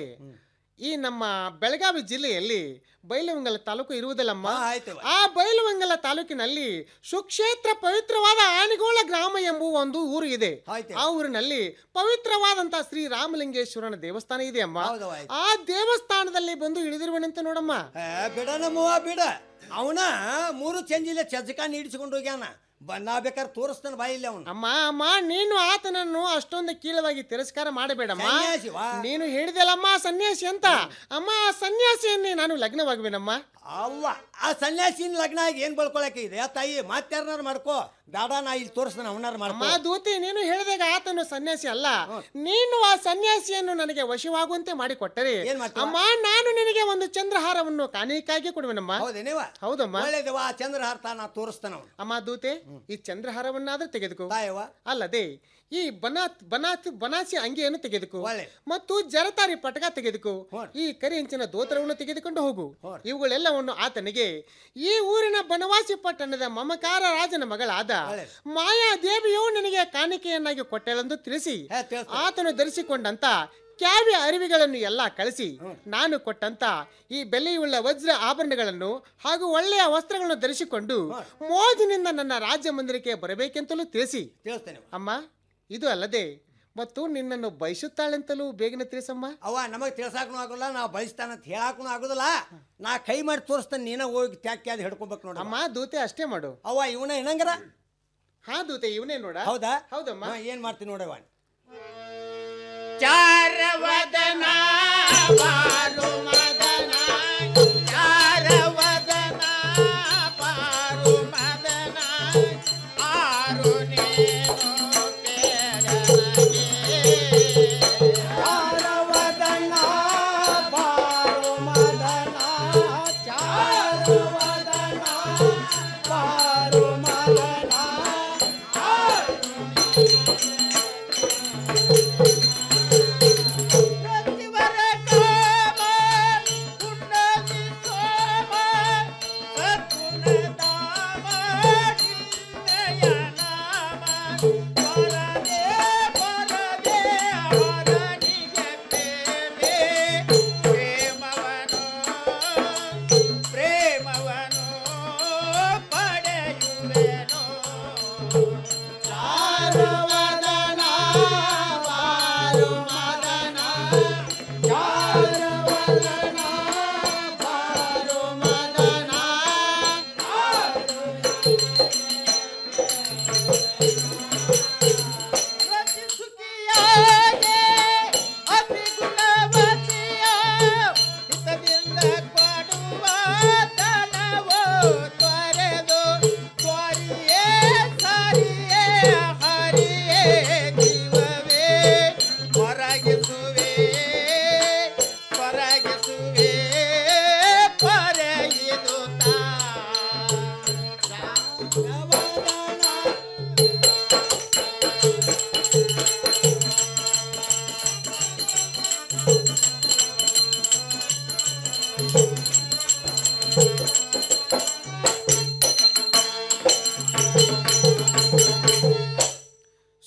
ಈ ನಮ್ಮ ಬೆಳಗಾವಿ ಜಿಲ್ಲೆಯಲ್ಲಿ ಬೈಲವಂಗಲ ತಾಲೂಕು ಇರುವುದಿಲ್ಲಮ್ಮ ಆ ಬೈಲವಂಗಲ ತಾಲೂಕಿನಲ್ಲಿ ಸುಕ್ಷೇತ್ರ ಪವಿತ್ರವಾದ ಆನಿಗೋಳ ಗ್ರಾಮ ಎಂಬುವ ಒಂದು ಊರು ಇದೆ ಆ ಊರಿನಲ್ಲಿ ಪವಿತ್ರವಾದಂತಹ ಶ್ರೀ ರಾಮಲಿಂಗೇಶ್ವರನ ದೇವಸ್ಥಾನ ಇದೆ ಅಮ್ಮ ಆ ದೇವಸ್ಥಾನದಲ್ಲಿ ಬಂದು ಇಳಿದಿರುವನಂತೆ ನೋಡಮ್ಮ ಬಿಡ ನಮ್ಮವ್ವ ಬಿಡ ಅವನ ಮೂರು ಚಂಜಿಲೆ ಚಜಕ ನೀಡಿಸಿಕೊಂಡು ಹೋಗ್ಯಾನ ಬನ್ನ ಬೇಕಾದ್ರೆ ತೋರಿಸ್ತಾನ ಬಾಯಿಲ್ಲ ಅವನು ಅಮ್ಮ ಅಮ್ಮ ನೀನು ಆತನನ್ನು ಅಷ್ಟೊಂದು ಕೀಳವಾಗಿ ತಿರಸ್ಕಾರ ಮಾಡಬೇಡಮ್ಮ ಸನ್ಯಾಸಿ ವಾ. ನೀನು ಹೇಳಿದೆಲ್ಲಮ್ಮ ಸನ್ಯಾಸಿ ಅಂತ ಅಮ್ಮ ಆ ಸನ್ಯಾಸಿಯನ್ನೇ ನಾನು ಲಗ್ನವಾಗುವೆನಮ್ಮ ಅವ್ವ ಆ ಸನ್ಯಾಸಿನ ಲಗ್ನ ಆಗಿ ಏನ್ ಬಳ್ಕೊಳಕ್ಕೆ ಇದೆ ಆ ತಾಯಿ ಮಾತ್ಯಾರನಾರ ಮಾಡ್ಕೋ ಬೇಡ ನಾ ಇಲ್ಲಿ ತೋರಿಸ್ತಾನ ಅವನಾರ ಅಮ್ಮ ಮಾಡ್ಕೋ ದೂತಿ ನೀನು ಹೇಳಿದಾಗ ಆತನು ಸನ್ಯಾಸಿ ಅಲ್ಲ ನೀನು ಆ ಸನ್ಯಾಸಿಯನ್ನು ನನಗೆ ವಶವಾಗುವಂತೆ ಮಾಡಿಕೊಟ್ಟರೆ ಅಮ್ಮ ನಾನು ನಿನಗೆ ಒಂದು ಚಂದ್ರಹಾರವನ್ನು ಕಾಣಿಕಾಗಿ ಕೊಡುವೆನಮ್ಮ ಹೌದೇನೇವ ಹೌದಮ್ಮ ಒಳ್ಳೇದವ ಆ ಚಂದ್ರಹಾರ ನಾ ತೋರಿಸ್ತಾನ ಅವನು ಅಮ್ಮ ದೂತೆ ಈ ಚಂದ್ರಹಾರವನ್ನಾದ್ರೂ ತೆಗೆದುಕೋ ತಾಯವ್ವ ಅಲ್ಲದೆ ಈ ಬನಾತ್ ಬನಾತ್ ಬನಾಸಿ ಅಂಗಿಯನ್ನು ತೆಗೆದುಕೋ ಮತ್ತು ಜರತಾರಿ ಪಟಕ ತೆಗೆದುಕೋ ಈ ಕರಿ ಹೆಂಚಿನ ದೋತ್ರವನ್ನು ತೆಗೆದುಕೊಂಡು ಹೋಗು ಇವುಗಳೆಲ್ಲವನ್ನು ಆತನಿಗೆ ಈ ಊರಿನ ಬನವಾಸಿ ಪಟ್ಟಣದ ಮಮಕಾರ ರಾಜನ ಮಗಳಾದ ಮಾಯಾ ದೇವಿಯು ನನಗೆ ಕಾಣಿಕೆಯನ್ನಾಗಿ ಕೊಟ್ಟಳೆಂದು ತಿಳಿಸಿ ಆತನು ಧರಿಸಿಕೊಂಡಂತ ಕ್ಯಾವ್ಯ ಅರಿವಿಗಳನ್ನು ಎಲ್ಲ ಕಳಿಸಿ ನಾನು ಕೊಟ್ಟಂತ ಈ ಬೆಲೆಯುಳ್ಳ ವಜ್ರ ಆಭರಣಗಳನ್ನು ಹಾಗೂ ಒಳ್ಳೆಯ ವಸ್ತ್ರಗಳನ್ನು ಧರಿಸಿಕೊಂಡು ಮೋಜಿನಿಂದ ನನ್ನ ರಾಜ್ಯ ಮಂದಿರಕ್ಕೆ ಬರಬೇಕೆಂತಲೂ ತಿಳಿಸಿ ತಿಳಿಸ್ತೇನೆ ಅಮ್ಮ ಇದು ಅಲ್ಲದೆ ಮತ್ತು ನಿನ್ನನ್ನು ಬಯಸುತ್ತಾಳೆಂತಲೂ ಬೇಗನೆ ತಿಳಿಸಮ್ಮ ಅವ್ವ ನಮಗೆ ತಿಳ್ಸಾಕನು ಆಗೋಲ್ಲ ನಾವು ಬಯಸ್ತಾನಂತ ಹೇಳಾಕನು ಆಗೋದಿಲ್ಲ ನಾ ಕೈ ಮಾಡಿ ತೋರಿಸ್ತಾನೆ ನೀನ ಹೋಗಿ ತ್ಯಾಕಿ ಅದು ಹಿಡ್ಕೊಬೇಕು ನೋಡ ಅಮ್ಮ ದೂತೆ ಅಷ್ಟೇ ಮಾಡು ಅವ್ವ ಇವನ ಏನಂಗಾರ ಹಾ ದೂತೆ ಇವನೇ ನೋಡ ಹೌದಾ ಹೌದಮ್ಮ ಹಾ, ಏನ್ ಮಾಡ್ತೀನಿ ನೋಡವ್ವ ಚಾರವದನ ಬಾರು ಮದನ ಚಾರವದನ ಬಾರು ಮದನ ಆರು ನೀನು ಚಾರವದನ ಬಾರು ಮದನ ಚಾರವದನ ಬಾರು ಮದನ ಪ್ರತಿವರ ಕಾಮ ಪುಣ್ಯದಿ ಸೋಮ ಸದ್ಗುಣಧಾಮ ನಿನ್ನಯ ನಾಮ ಪರದೇ ಪರದೇ ಹರನಿಗೆ ಪ್ರೇಮೇ ಪ್ರೇಮವನು ಪ್ರೇಮವನು ಪಡೆಯುವೆನು ಚಾರವದನ ಬಾರು ಮದನ ಚಾರವದನ ಬಾರು ಮದನ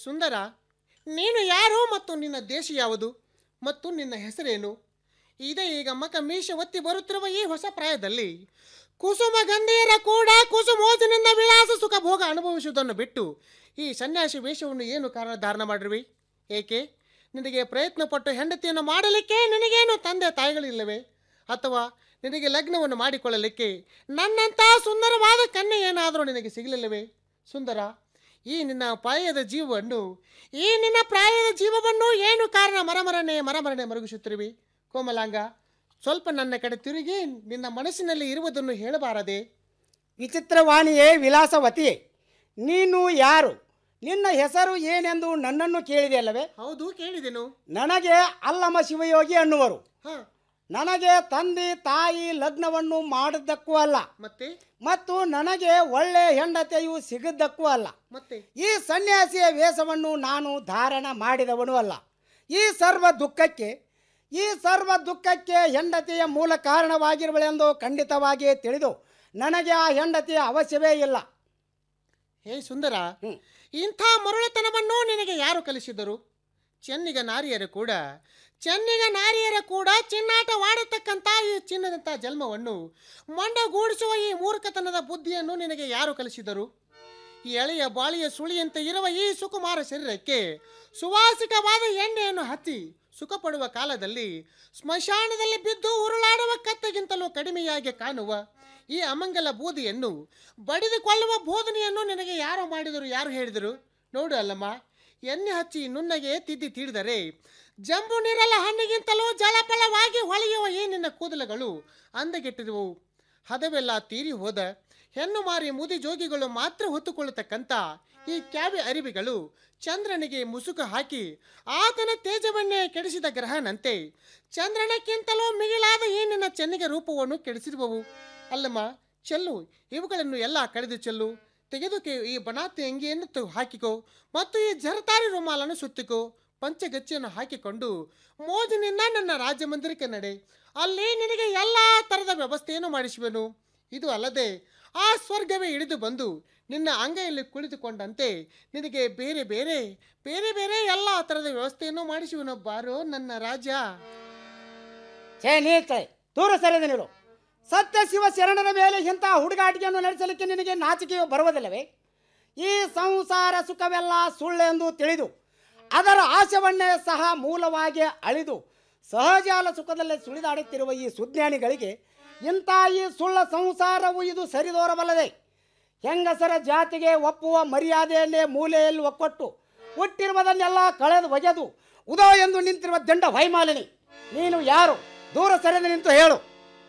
ಸುಂದರ ನೀನು ಯಾರು ಮತ್ತು ನಿನ್ನ ದೇಶ ಯಾವುದು ಮತ್ತು ನಿನ್ನ ಹೆಸರೇನು ಇದೇ ಈಗ ಮಕ ಮೀಶ ಒತ್ತಿ ಬರುತ್ತಿರುವ ಈ ಹೊಸ ಪ್ರಾಯದಲ್ಲಿ ಕುಸುಮ ಗಂಧೆಯರ ಕೂಡ ಕುಸುಮೋಜಿನಿಂದ ವಿಳಾಸ ಸುಖ ಭೋಗ ಅನುಭವಿಸುವುದನ್ನು ಬಿಟ್ಟು ಈ ಸನ್ಯಾಸಿ ವೇಷವನ್ನು ಏನು ಕಾರಣ ಧಾರಣ ಮಾಡಿರುವಿ ಏಕೆ ನಿನಗೆ ಪ್ರಯತ್ನ ಪಟ್ಟು ಹೆಂಡತಿಯನ್ನು ಮಾಡಲಿಕ್ಕೆ ನಿನಗೇನು ತಂದೆ ತಾಯಿಗಳಿಲ್ಲವೇ ಅಥವಾ ನಿನಗೆ ಲಗ್ನವನ್ನು ಮಾಡಿಕೊಳ್ಳಲಿಕ್ಕೆ ನನ್ನಂಥ ಸುಂದರವಾದ ಕನ್ಯೆ ಏನಾದರೂ ನಿನಗೆ ಸಿಗಲಿಲ್ಲವೇ ಸುಂದರ ಈ ನಿನ್ನ ಪ್ರಾಯದ ಜೀವವನ್ನು ಈ ನಿನ್ನ ಪ್ರಾಯದ ಜೀವವನ್ನು ಏನು ಕಾರಣ ಮರಮರನೆ ಮರಮರನೆ ಮರುಗಿಸುತ್ತಿರುವಿ ಕೋಮಲಾಂಗ ಸ್ವಲ್ಪ ನನ್ನ ಕಡೆ ತಿರುಗಿ ನಿನ್ನ ಮನಸ್ಸಿನಲ್ಲಿ ಇರುವುದನ್ನು ಹೇಳಬಾರದೆ ವಿಚಿತ್ರವಾಣಿಯೇ ವಿಲಾಸವತಿಯೇ ನೀನು ಯಾರು ನಿನ್ನ ಹೆಸರು ಏನೆಂದು ನನ್ನನ್ನು ಕೇಳಿದೆಯಲ್ಲವೇ ಹೌದು ಕೇಳಿದೆನು ನನಗೆ ಅಲ್ಲಮ ಶಿವಯೋಗಿ ಅನ್ನುವರು ಹ ನನಗೆ ತಂದೆ ತಾಯಿ ಲಗ್ನವನ್ನು ಮಾಡಿದ್ದಕ್ಕೂ ಅಲ್ಲ ಮತ್ತೆ ಮತ್ತು ನನಗೆ ಒಳ್ಳೆ ಹೆಂಡತಿಯು ಸಿಗದ್ದಕ್ಕೂ ಅಲ್ಲ ಮತ್ತೆ ಈ ಸನ್ಯಾಸಿಯ ವೇಷವನ್ನು ನಾನು ಧಾರಣ ಮಾಡಿದವನು ಅಲ್ಲ ಈ ಸರ್ವ ದುಃಖಕ್ಕೆ ಈ ಸರ್ವ ದುಃಖಕ್ಕೆ ಹೆಂಡತಿಯ ಮೂಲ ಕಾರಣವಾಗಿರುವಳೆಂದು ಖಂಡಿತವಾಗಿಯೇ ತಿಳಿದು ನನಗೆ ಆ ಹೆಂಡತಿಯ ಅವಶ್ಯವೇ ಇಲ್ಲ ಹೇ ಸುಂದರ ಇಂಥ ಮರುಳತನವನ್ನು ನಿನಗೆ ಯಾರು ಕಲಿಸಿದರು ಚೆನ್ನಿಗ ನಾರಿಯರು ಕೂಡ ಚೆನ್ನಿಗ ನಾರಿಯರ ಕೂಡ ಚಿನ್ನಾಟವಾಡತಕ್ಕಂಥ ಈ ಚಿನ್ನದಂಥ ಜನ್ಮವನ್ನು ಮೊಂಡಗೂಡಿಸುವ ಈ ಮೂರ್ಖತನದ ಬುದ್ಧಿಯನ್ನು ನಿನಗೆ ಯಾರು ಕಲಿಸಿದರು ಈ ಎಳೆಯ ಬಾಳಿಯ ಸುಳಿಯಂತೆ ಇರುವ ಈ ಸುಕುಮಾರ ಶರೀರಕ್ಕೆ ಸುವಾಸಿಕವಾದ ಎಣ್ಣೆಯನ್ನು ಹಚ್ಚಿ ಸುಖ ಪಡುವ ಕಾಲದಲ್ಲಿ ಸ್ಮಶಾನದಲ್ಲಿ ಬಿದ್ದು ಉರುಳಾಡುವ ಕತ್ತೆಗಿಂತಲೂ ಕಡಿಮೆಯಾಗಿ ಕಾಣುವ ಈ ಅಮಂಗಲ ಬೂದಿಯನ್ನು ಬಡಿದುಕೊಳ್ಳುವ ಬೋಧನೆಯನ್ನು ನಿನಗೆ ಯಾರು ಮಾಡಿದರು ಯಾರು ಹೇಳಿದರು ನೋಡು ಅಲ್ಲಮ್ಮ ಎಣ್ಣೆ ಹಚ್ಚಿ ನುಣ್ಣಗೆ ತಿದ್ದಿ ತೀಡಿದರೆ ಜಂಬು ನೀರಲ್ಲ ಹಣ್ಣಿಗಿಂತಲೂ ಜಲಪಳವಾಗಿ ಹೊಳೆಯುವ ಈ ನಿನ್ನ ಕೂದಲುಗಳು ಅಂದಗೆಟ್ಟಿರುವು ಹದವೆಲ್ಲ ತೀರಿ ಹೋದ ಹೆಣ್ಣು ಮಾರಿ ಮುದಿ ಜೋಗಿಗಳು ಮಾತ್ರ ಹೊತ್ತುಕೊಳ್ಳತಕ್ಕಂಥ ಈ ಕ್ಯಾವಿ ಅರಿವಿಗಳು ಚಂದ್ರನಿಗೆ ಮುಸುಕು ಹಾಕಿ ಆತನ ತೇಜವನ್ನೇ ಕೆಡಿಸಿದ ಗ್ರಹನಂತೆ ಚಂದ್ರನಕ್ಕಿಂತಲೂ ಮಿಗಿಲಾದ ಈ ನಿನ್ನ ಚೆನ್ನಿಗೆ ರೂಪವನ್ನು ಕೆಡಿಸಿರುವವು ಅಲ್ಲಮ್ಮ ಚೆಲ್ಲು ಇವುಗಳನ್ನು ಎಲ್ಲ ಕಳೆದು ಚೆಲ್ಲು ತೆಗೆದುಕೆ ಈ ಬನಾತಿ ಅಂಗಿಯನ್ನು ತು- ಹಾಕಿಕೋ ಮತ್ತು ಈ ಜರತಾರಿ ರುಮಾಲನ್ನು ಸುತ್ತಿಕೋ ಪಂಚಗಚ್ಚಿಯನ್ನು ಹಾಕಿಕೊಂಡು ಮೋಜಿನಿಂದ ನನ್ನ ರಾಜ್ಯ ಮಂದಿರಕ್ಕೆ ನಡೆ ಅಲ್ಲಿ ನಿನಗೆ ಎಲ್ಲ ಥರದ ವ್ಯವಸ್ಥೆಯನ್ನು ಮಾಡಿಸುವೆನು ಇದು ಅಲ್ಲದೆ ಆ ಸ್ವರ್ಗವೇ ಇಳಿದು ಬಂದು ನಿನ್ನ ಅಂಗೈಯಲ್ಲಿ ಕುಳಿತುಕೊಂಡಂತೆ ನಿನಗೆ ಬೇರೆ ಬೇರೆ ಬೇರೆ ಬೇರೆ ಎಲ್ಲ ಥರದ ವ್ಯವಸ್ಥೆಯನ್ನು ಮಾಡಿಸುವೆನು ಬಾರೋ ನನ್ನ ರಾಜ ಛೇ ನೀತೆ ದೂರ ಸರಿದ ನೀರು ಸತ್ಯ ಶಿವ ಶರಣರ ಮೇಲೆ ಇಂಥ ಹುಡುಗಾಟಿಕೆಯನ್ನು ನಡೆಸಲಿಕ್ಕೆ ನಿನಗೆ ನಾಚಿಕೆಯು ಬರುವುದಿಲ್ಲವೇ ಈ ಸಂಸಾರ ಸುಖವೆಲ್ಲ ಸುಳ್ಳೆಂದು ತಿಳಿದು ಅದರ ಆಶವನ್ನೇ ಸಹ ಮೂಲವಾಗಿ ಅಳಿದು ಸಹಜಾಲ ಸುಖದಲ್ಲೇ ಸುಳಿದಾಡುತ್ತಿರುವ ಈ ಸುಜ್ಞಾನಿಗಳಿಗೆ ಇಂಥ ಈ ಸುಳ್ಳ ಸಂಸಾರವು ಇದು ಸರಿದೋರಬಲ್ಲದೆ ಹೆಂಗಸರ ಜಾತಿಗೆ ಒಪ್ಪುವ ಮರ್ಯಾದೆಯನ್ನೇ ಮೂಲೆಯಲ್ಲಿ ಒಕ್ಕೊಟ್ಟು ಹುಟ್ಟಿರುವುದನ್ನೆಲ್ಲ ಕಳೆದು ಒಗೆದು ಉದೋ ಎಂದು ನಿಂತಿರುವ ದಂಡ ವೈಮಾಲಿನಿ ನೀನು ಯಾರು ದೂರ ಸರಿದು ನಿಂತು ಹೇಳು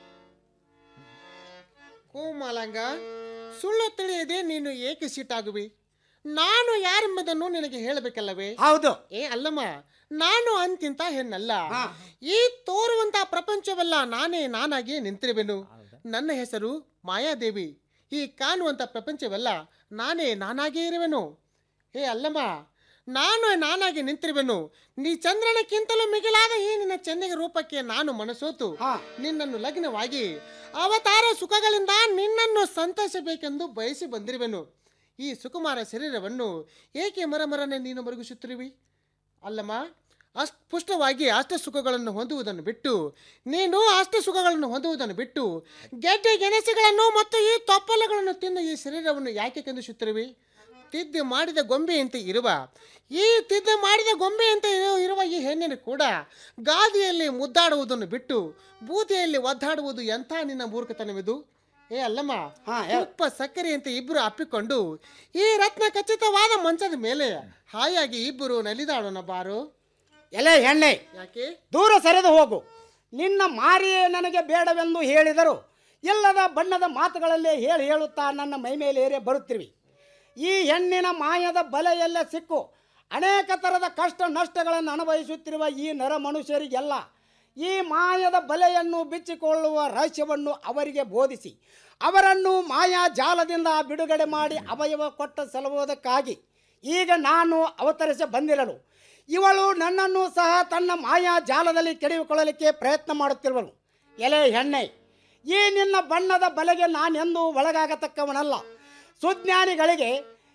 ಕೋಮಲಾಂಗ ಸುಳ್ಳು ತಿಳಿಯದೆ ನೀನು ಏಕೆ ಸಿಟ್ಟಾಗುವಿ ನಾನು ಯಾರೆಂಬುದನ್ನು ನಿನಗೆ ಹೇಳಬೇಕಲ್ಲವೇ ಹೌದು ಏ ಅಲ್ಲಮ್ಮ ನಾನು ಅಂತಿಂತ ಹೆಣ್ಣಲ್ಲ ಈ ತೋರುವಂತ ಪ್ರಪಂಚವೆಲ್ಲ ನಾನೇ ನಾನಾಗಿ ನಿಂತಿರುವೆನು ನನ್ನ ಹೆಸರು ಮಾಯಾದೇವಿ ಈ ಕಾಣುವಂತ ಪ್ರಪಂಚವೆಲ್ಲ ನಾನೇ ನಾನಾಗೇ ಇರುವೆನು ಏ ಅಲ್ಲಮ್ಮ ನಾನು ನಾನಾಗಿ ನಿಂತಿರುವೆನು ನೀ ಚಂದ್ರನಕ್ಕಿಂತಲೂ ಮಿಗಿಲಾದ ಈ ನಿನ್ನ ಚೆನ್ನಿಗೆ ರೂಪಕ್ಕೆ ನಾನು ಮನಸೋತು ನಿನ್ನನ್ನು ಲಗ್ನವಾಗಿ ಅವತಾರ ಸುಖಗಳಿಂದ ನಿನ್ನನ್ನು ಸಂತೈಸಬೇಕೆಂದು ಬಯಸಿ ಬಂದಿರುವೆನು ಈ ಸುಕುಮಾರ ಶರೀರವನ್ನು ಏಕೆ ಮರಮರನೆ ನೀನು ಮರುಗಿಸುತ್ತಿರುವಿ ಅಲ್ಲಮ್ಮ ಅಷ್ಟು ಪುಷ್ಟವಾಗಿ ಅಷ್ಟ ಸುಖಗಳನ್ನು ಹೊಂದುವುದನ್ನು ಬಿಟ್ಟು ನೀನು ಅಷ್ಟ ಸುಖಗಳನ್ನು ಹೊಂದುವುದನ್ನು ಬಿಟ್ಟು ಗೆಡ್ಡೆ ಗೆಣಸುಗಳನ್ನು ಮತ್ತು ಈ ತೊಪ್ಪಲುಗಳನ್ನು ತಿಂದು ಈ ಶರೀರವನ್ನು ಯಾಕೆ ಕಂದಿಸುತ್ತಿರುವಿ ತಿದ್ದೆ ಮಾಡಿದ ಗೊಂಬೆಯಂತೆ ಇರುವ ಈ ತಿದ್ದೆ ಮಾಡಿದ ಗೊಂಬೆಯಂತೆ ಇರು- ಇರುವ ಈ ಹೆಣ್ಣಿನ ಕೂಡ ಗಾದಿಯಲ್ಲಿ ಮುದ್ದಾಡುವುದನ್ನು ಬಿಟ್ಟು ಬೂದಿಯಲ್ಲಿ ಒದ್ದಾಡುವುದು ಎಂಥ ನಿನ್ನ ಮೂರ್ಖತನವಿದು ಏ ಅಲ್ಲಮ್ಮ ಉಪ್ಪ ಸಕ್ಕರೆಯಂತೆ ಇಬ್ಬರು ಅಪ್ಪಿಕೊಂಡು ಈ ರತ್ನ ಖಚಿತವಾದ ಮಂಚದ ಮೇಲೆ ಹಾಯಾಗಿ ಇಬ್ಬರು ನಲಿದಾಡೋಣ ಬಾರು ಎಲೆ ಹೆಣ್ಣೆ ಯಾಕೆ ದೂರ ಸರಿದು ಹೋಗು ನಿನ್ನ ಮಾರಿಯೇ ನನಗೆ ಬೇಡವೆಂದು ಹೇಳಿದರು ಇಲ್ಲದ ಬಣ್ಣದ ಮಾತುಗಳಲ್ಲೇ ಹೇಳಿ ಹೇಳುತ್ತಾ ನನ್ನ ಮೈ ಮೇಲೆ ಏರೇ ಬರುತ್ತಿರುವಿ ಈ ಹೆಣ್ಣಿನ ಮಾಯದ ಬಲೆಯಲ್ಲೇ ಸಿಕ್ಕು ಅನೇಕ ಥರದ ಕಷ್ಟ ನಷ್ಟಗಳನ್ನು ಅನುಭವಿಸುತ್ತಿರುವ ಈ ನರ ಮನುಷ್ಯರಿಗೆಲ್ಲ ಈ ಮಾಯದ ಬಲೆಯನ್ನು ಬಿಚ್ಚಿಕೊಳ್ಳುವ ರಹಸ್ಯವನ್ನು ಅವರಿಗೆ ಬೋಧಿಸಿ ಅವರನ್ನು ಮಾಯಾ ಜಾಲದಿಂದ ಬಿಡುಗಡೆ ಮಾಡಿ ಅವಯವ ಕೊಟ್ಟ ಸಲುವುದಕ್ಕಾಗಿ ಈಗ ನಾನು ಅವತರಿಸಿ ಬಂದಿರಲು ಇವಳು ನನ್ನನ್ನು ಸಹ ತನ್ನ ಮಾಯಾ ಜಾಲದಲ್ಲಿ ಕೆಡವಿಕೊಳ್ಳಲಿಕ್ಕೆ ಪ್ರಯತ್ನ ಮಾಡುತ್ತಿರುವಳು ಎಲೆ ಹೆಣ್ಣೆ ಈ ನಿನ್ನ ಬಣ್ಣದ ಬಲೆಗೆ ನಾನೆಂದೂ ಒಳಗಾಗತಕ್ಕವನಲ್ಲ ಸುಜ್ಞಾನಿಗಳಿಗೆ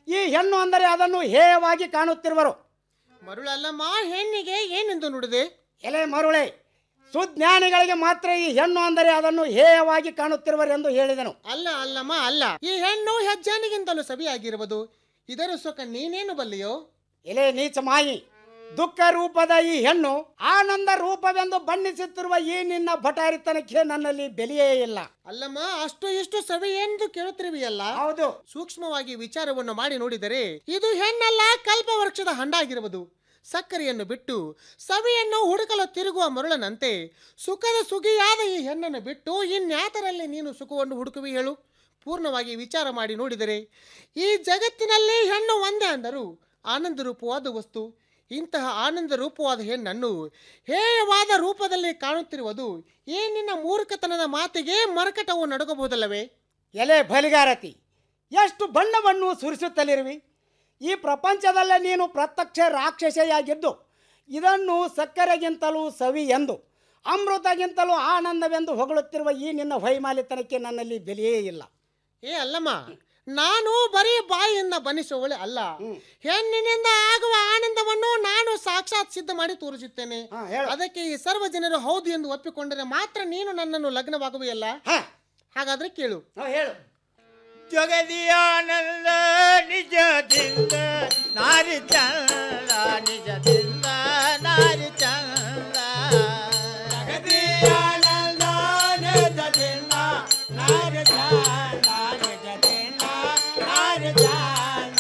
ಈ ಹೆಣ್ಣು ಅಂದರೆ ಅದನ್ನು ಹೇಯವಾಗಿ ಕಾಣುತ್ತಿರುವರು ಮರುಳಲ್ಲಮ್ಮ ಹೆಣ್ಣಿಗೆ ಏನೆಂದು ನುಡಿದೆ ಎಲೆ ಮರುಳೆ ಸುಜ್ಞಾನಿಗಳಿಗೆ ಮಾತ್ರ ಈ ಹೆಣ್ಣು ಅಂದರೆ ಅದನ್ನು ಹೇಯವಾಗಿ ಕಾಣುತ್ತಿರುವರೆಂದು ಹೇಳಿದನು ಅಲ್ಲ ಅಲ್ಲಮ್ಮ ಅಲ್ಲ ಈ ಹೆಣ್ಣು ಹೆಜ್ಜಾನಿಗಿಂತಲೂ ಸವಿಯಾಗಿರುವುದು ಇದರ ಸುಖ ನೀನೇನು ಬಲ್ಲಿಯೋ ಎಲೆ ನೀಚ ಮಾಯಿ ದುಃಖ ರೂಪದ ಈ ಹೆಣ್ಣು ಆನಂದ ರೂಪವೆಂದು ಬಣ್ಣಿಸುತ್ತಿರುವ ಈ ನಿನ್ನ ಭಟಾರಿತನಕ್ಕೆ ನನ್ನಲ್ಲಿ ಬೆಲೆಯೇ ಇಲ್ಲ ಅಲ್ಲಮ್ಮ ಅಷ್ಟು ಇಷ್ಟು ಸವಿ ಎಂದು ಕೇಳುತ್ತಿರುವಿಯಲ್ಲ ಹೌದು ಸೂಕ್ಷ್ಮವಾಗಿ ವಿಚಾರವನ್ನು ಮಾಡಿ ನೋಡಿದರೆ ಇದು ಹೆಣ್ಣಲ್ಲ ಕಲ್ಪವೃಕ್ಷದ ಹಂಡಾಗಿರುವುದು ಸಕ್ಕರೆಯನ್ನು ಬಿಟ್ಟು ಸವಿಯನ್ನು ಹುಡುಕಲು ತಿರುಗುವ ಮರುಳನಂತೆ ಸುಖದ ಸುಗಿಯಾದ ಈ ಹೆಣ್ಣನ್ನು ಬಿಟ್ಟು ಇನ್ಯಾತರಲ್ಲಿ ನೀನು ಸುಖವನ್ನು ಹುಡುಕುವಿ ಹೇಳು ಪೂರ್ಣವಾಗಿ ವಿಚಾರ ಮಾಡಿ ನೋಡಿದರೆ ಈ ಜಗತ್ತಿನಲ್ಲಿ ಹೆಣ್ಣು ಒಂದೇ ಅಂದರು ಆನಂದ ರೂಪವಾದ ವಸ್ತು ಇಂತಹ ಆನಂದ ರೂಪವಾದ ಹೆಣ್ಣನ್ನು ಹೇಯವಾದ ರೂಪದಲ್ಲಿ ಕಾಣುತ್ತಿರುವುದು ಈ ನಿನ್ನ ಮೂರ್ಖತನದ ಮಾತಿಗೆ ಮರಕಟವು ನಡಗಬಹುದಲ್ಲವೇ ಎಲೆ ಬಲಿಗಾರತಿ ಎಷ್ಟು ಬಣ್ಣವನ್ನು ಸುರಿಸುತ್ತಲಿರುವಿ ಈ ಪ್ರಪಂಚದಲ್ಲೇ ನೀನು ಪ್ರತ್ಯಕ್ಷ ರಾಕ್ಷಸೆಯಾಗಿದ್ದು ಇದನ್ನು ಸಕ್ಕರೆಗಿಂತಲೂ ಸವಿ ಎಂದು ಅಮೃತಗಿಂತಲೂ ಆನಂದವೆಂದು ಹೊಗಳುತ್ತಿರುವ ಈ ನಿನ್ನ ವೈಮಾಲಿತನಕ್ಕೆ ನನ್ನಲ್ಲಿ ಬೆಲೆಯೇ ಇಲ್ಲ ಏ ಅಲ್ಲಮ್ಮ ನಾನು ಬರೀ ಬಾಯಿಯಿಂದ ಬನಿಸುವಳೆ ಅಲ್ಲ ಹೆಣ್ಣಿನಿಂದ ಆಗುವ ಆನಂದವನ್ನು ನಾನು ಸಾಕ್ಷಾತ್ ಸಿದ್ಧ ಮಾಡಿ ತೋರಿಸುತ್ತೇನೆ ಅದಕ್ಕೆ ಈ ಸರ್ವ ಜನರು ಹೌದು ಎಂದು ಒಪ್ಪಿಕೊಂಡರೆ ಮಾತ್ರ ನೀನು ನನ್ನನ್ನು ಲಗ್ನವಾಗುವೆಯಲ್ಲ ಹಾಗಾದ್ರೆ ಕೇಳು ಹೇಳು ಜಗದಿಯಾನಂದ ನಿಜದಿಂದ ನಾರಿ ಚಂದ ನಿಜದಿಂದ ನಾರಿ ಚಂದ ಜಗದಿಯಾನಂದ ನಿಜದಿಂದ ನಾರಿ ಚಂದ ನಿಜದಿಂದ ನಾರಿ ಚಂದ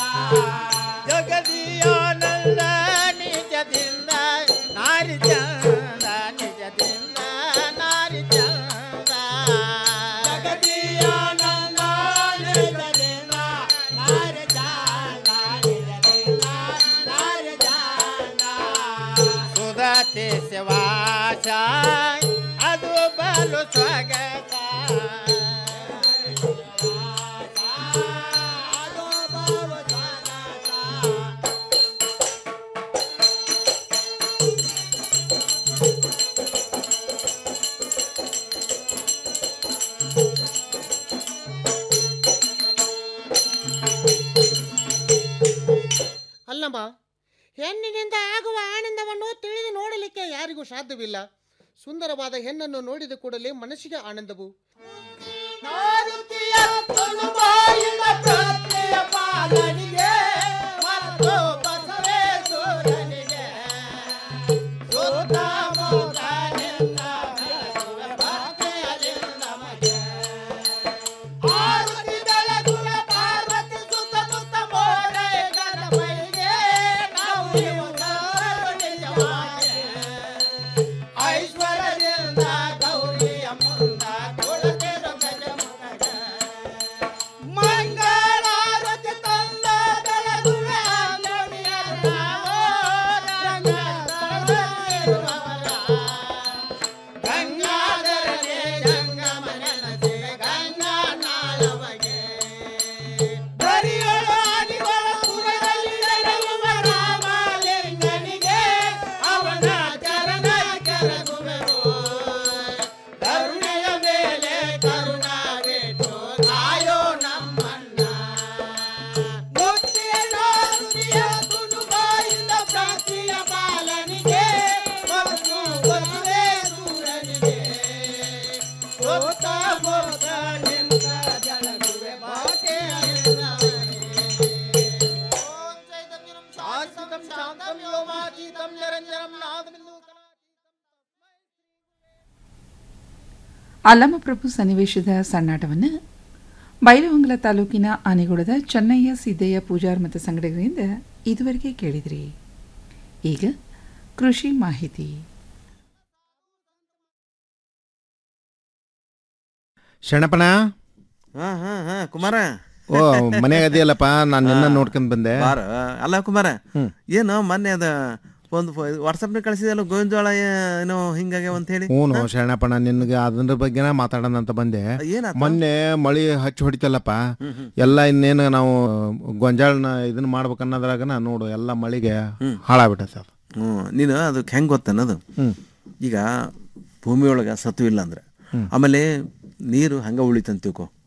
ಜಗದಿಯಾನಂದ ನಿಜದಿಂದ ನಾರಿ ಚಂದ ನಿಜದಿಂದ ನಾರಿ ಚಂದ ಜಗದಿಯಾನಂದ ನಿಜದಿಂದ ನಾರಿ ಚಂದ ನಿಜದಿಂದ ನಾರಿ ಚಂದ ಸುಧತೆ ಶಿವಾಸ ಅದು ಬಲು ಸ್ವಗತ ಅಲ್ಲಮ್ಮ ಹೆಣ್ಣಿನಿಂದ ಆಗುವ ಆನಂದವನ್ನು ತಿಳಿದು ನೋಡಲಿಕ್ಕೆ ಯಾರಿಗೂ ಸಾಧ್ಯವಿಲ್ಲ ಸುಂದರವಾದ ಹೆಣ್ಣನ್ನು ನೋಡಿದ ಕೂಡಲೇ ಮನಸ್ಸಿಗೆ ಆನಂದವು ಮಾರುತಿಯ ತುಳುಬಾಯಿನ ಪ್ರತ್ಯಯ ಪಾಲನಿಗೆ ಮತ್ತು ಬಸವೇಶ್ವರನಿಗೆ ಸುತ್ತಮುತ್ತ ನಿನ್ನ ಬೆಳಗುವೆ ಭಕ್ತಿಯರಿಂದ ಮಗೆ. ಆರುತಿ ಬೆಳಗುವ ಪಾರ್ವತಿ ಸುತ್ತಮುತ್ತ ಮೋರೆ ಗಣಪೈಗೆ ನಾವು ಇವು ನಿಜವಾಗಿ ಐಶ್ವರ್ಯದಿಂದ ಗೌರಿಯ ಮುಂದ ಕುಳತಿರು ಗಜಮುಖಗ. ಮಂಗಳಾರತಿ ತಂದ ಬೆಳಗುವೆ ಅಂಗಡಿಯ ನಾವು ರಂಗದಲ್ಲಿರುವವರ. ಗಂಗಾಧರನೇ ಜಂಗಮನೆನಸೆ ಗಂಗಾ ನಾಳವಗೆ. ದರಿಯೊಳು ಆದಿಗಳ ಸುರರಲ್ಲಿ ನಡೆಯುವ ರಾಮಲಿಂಗನಿಗೆ ಅವನ ಚರಣ ಕೆರಗುವೆವು. ಕರುಣೆಯ ಮೇಲೆ ಕರುಣಾವಿಟ್ಟು ಕಾಯೋ ನಮ್ಮನ್ನ ಮುಕ್ತಿಯ ನುಡಿಯ ತುಣುಕಾಯಿಂದ ಪ್ರಾಪ್ತಿಯ ಪಾಲನಿಗೆ ಮತ್ತು ಬಸವೇಶ್ವರನಿಗೆ ಸುತ್ತ ಮುತ್ತ ನಿಂತ ಜಳಗುವೆ ಶಾಶ್ವತಂ ಶಾಂತಂ ಯೋಮಾತೀತಂ ನಿರಂಜನಂ ನಾದಬಿಂದು ಅಲ್ಲಮಪ್ರಭು ಸನ್ನಿವೇಶದ ಸಣ್ಣಾಟವನ್ನು ಬೈಲಹೊಂಗಲ ತಾಲೂಕಿನ ಆನೆಗೊಳದ ಚೆನ್ನಯ್ಯ ಸಿದ್ದಯ್ಯ ಪೂಜಾರ್ ಮತ್ತು ಸಂಗಡಿಗರಿಂದ ಇದುವರೆಗೆ ಕೇಳಿದ್ರಿ ಈಗ ಕೃಷಿ ಮಾಹಿತಿ ಶರಣಪ್ಪನ ಹಾ ಹಾ ಹಾ ಕುಮಾರ ಓ ಮನೆಯಾಗ ಅದೆಯಲ್ಲಪ್ಪ ನಾನು ನಿನ್ನ ನೋಡ್ಕೊಂಡ್ ಬಂದೆ ಬಾರ ಅಲ್ಲ ಕುಮಾರ ಏನು ಮೊನ್ನೆ ಅದ ಒಂದು ವಾಟ್ಸಪ್ನ ಕಳಿಸಿದಲ್ಲ ಗೋವಿಂದವಾಳ ಏನೋ ಹಿಂಗಾಗ್ಯಾವ ಅಂತ ಹೇಳಿ ಹ್ಞೂ ಶರಣಪ್ಪನ ನಿನ್ಗೆ ಅದ್ರ ಬಗ್ಗೆನ ಮಾತಾಡೋಣ ಅಂತ ಬಂದೆ ಏನಾತ? ಮೊನ್ನೆ ಮಳಿ ಹಚ್ಚಿ ಹೊಡಿತಲ್ಲಪ್ಪ ಎಲ್ಲ ಇನ್ನೇನು ನಾವು ಗೊಂಜಾಳನ ಇದನ್ನ ಮಾಡ್ಬೇಕನ್ನೋದ್ರಾಗನ ನೋಡು ಎಲ್ಲ ಮಳಿಗೆ ಹಾಳಾಗ್ಬಿಟ್ಟೈತೆ ಅದು ಹ್ಞೂ ನೀನು ಅದಕ್ಕೆ ಹೆಂಗೆ ಗೊತ್ತನ್ನೋದು ಈಗ ಭೂಮಿಯೊಳಗೆ ಸತ್ವ ಇಲ್ಲ ಅಂದ್ರೆ ಆಮೇಲೆ ನೀರು ಹಂಗೆ ಉಳಿತಂತ ತಿಳ್ಕೊ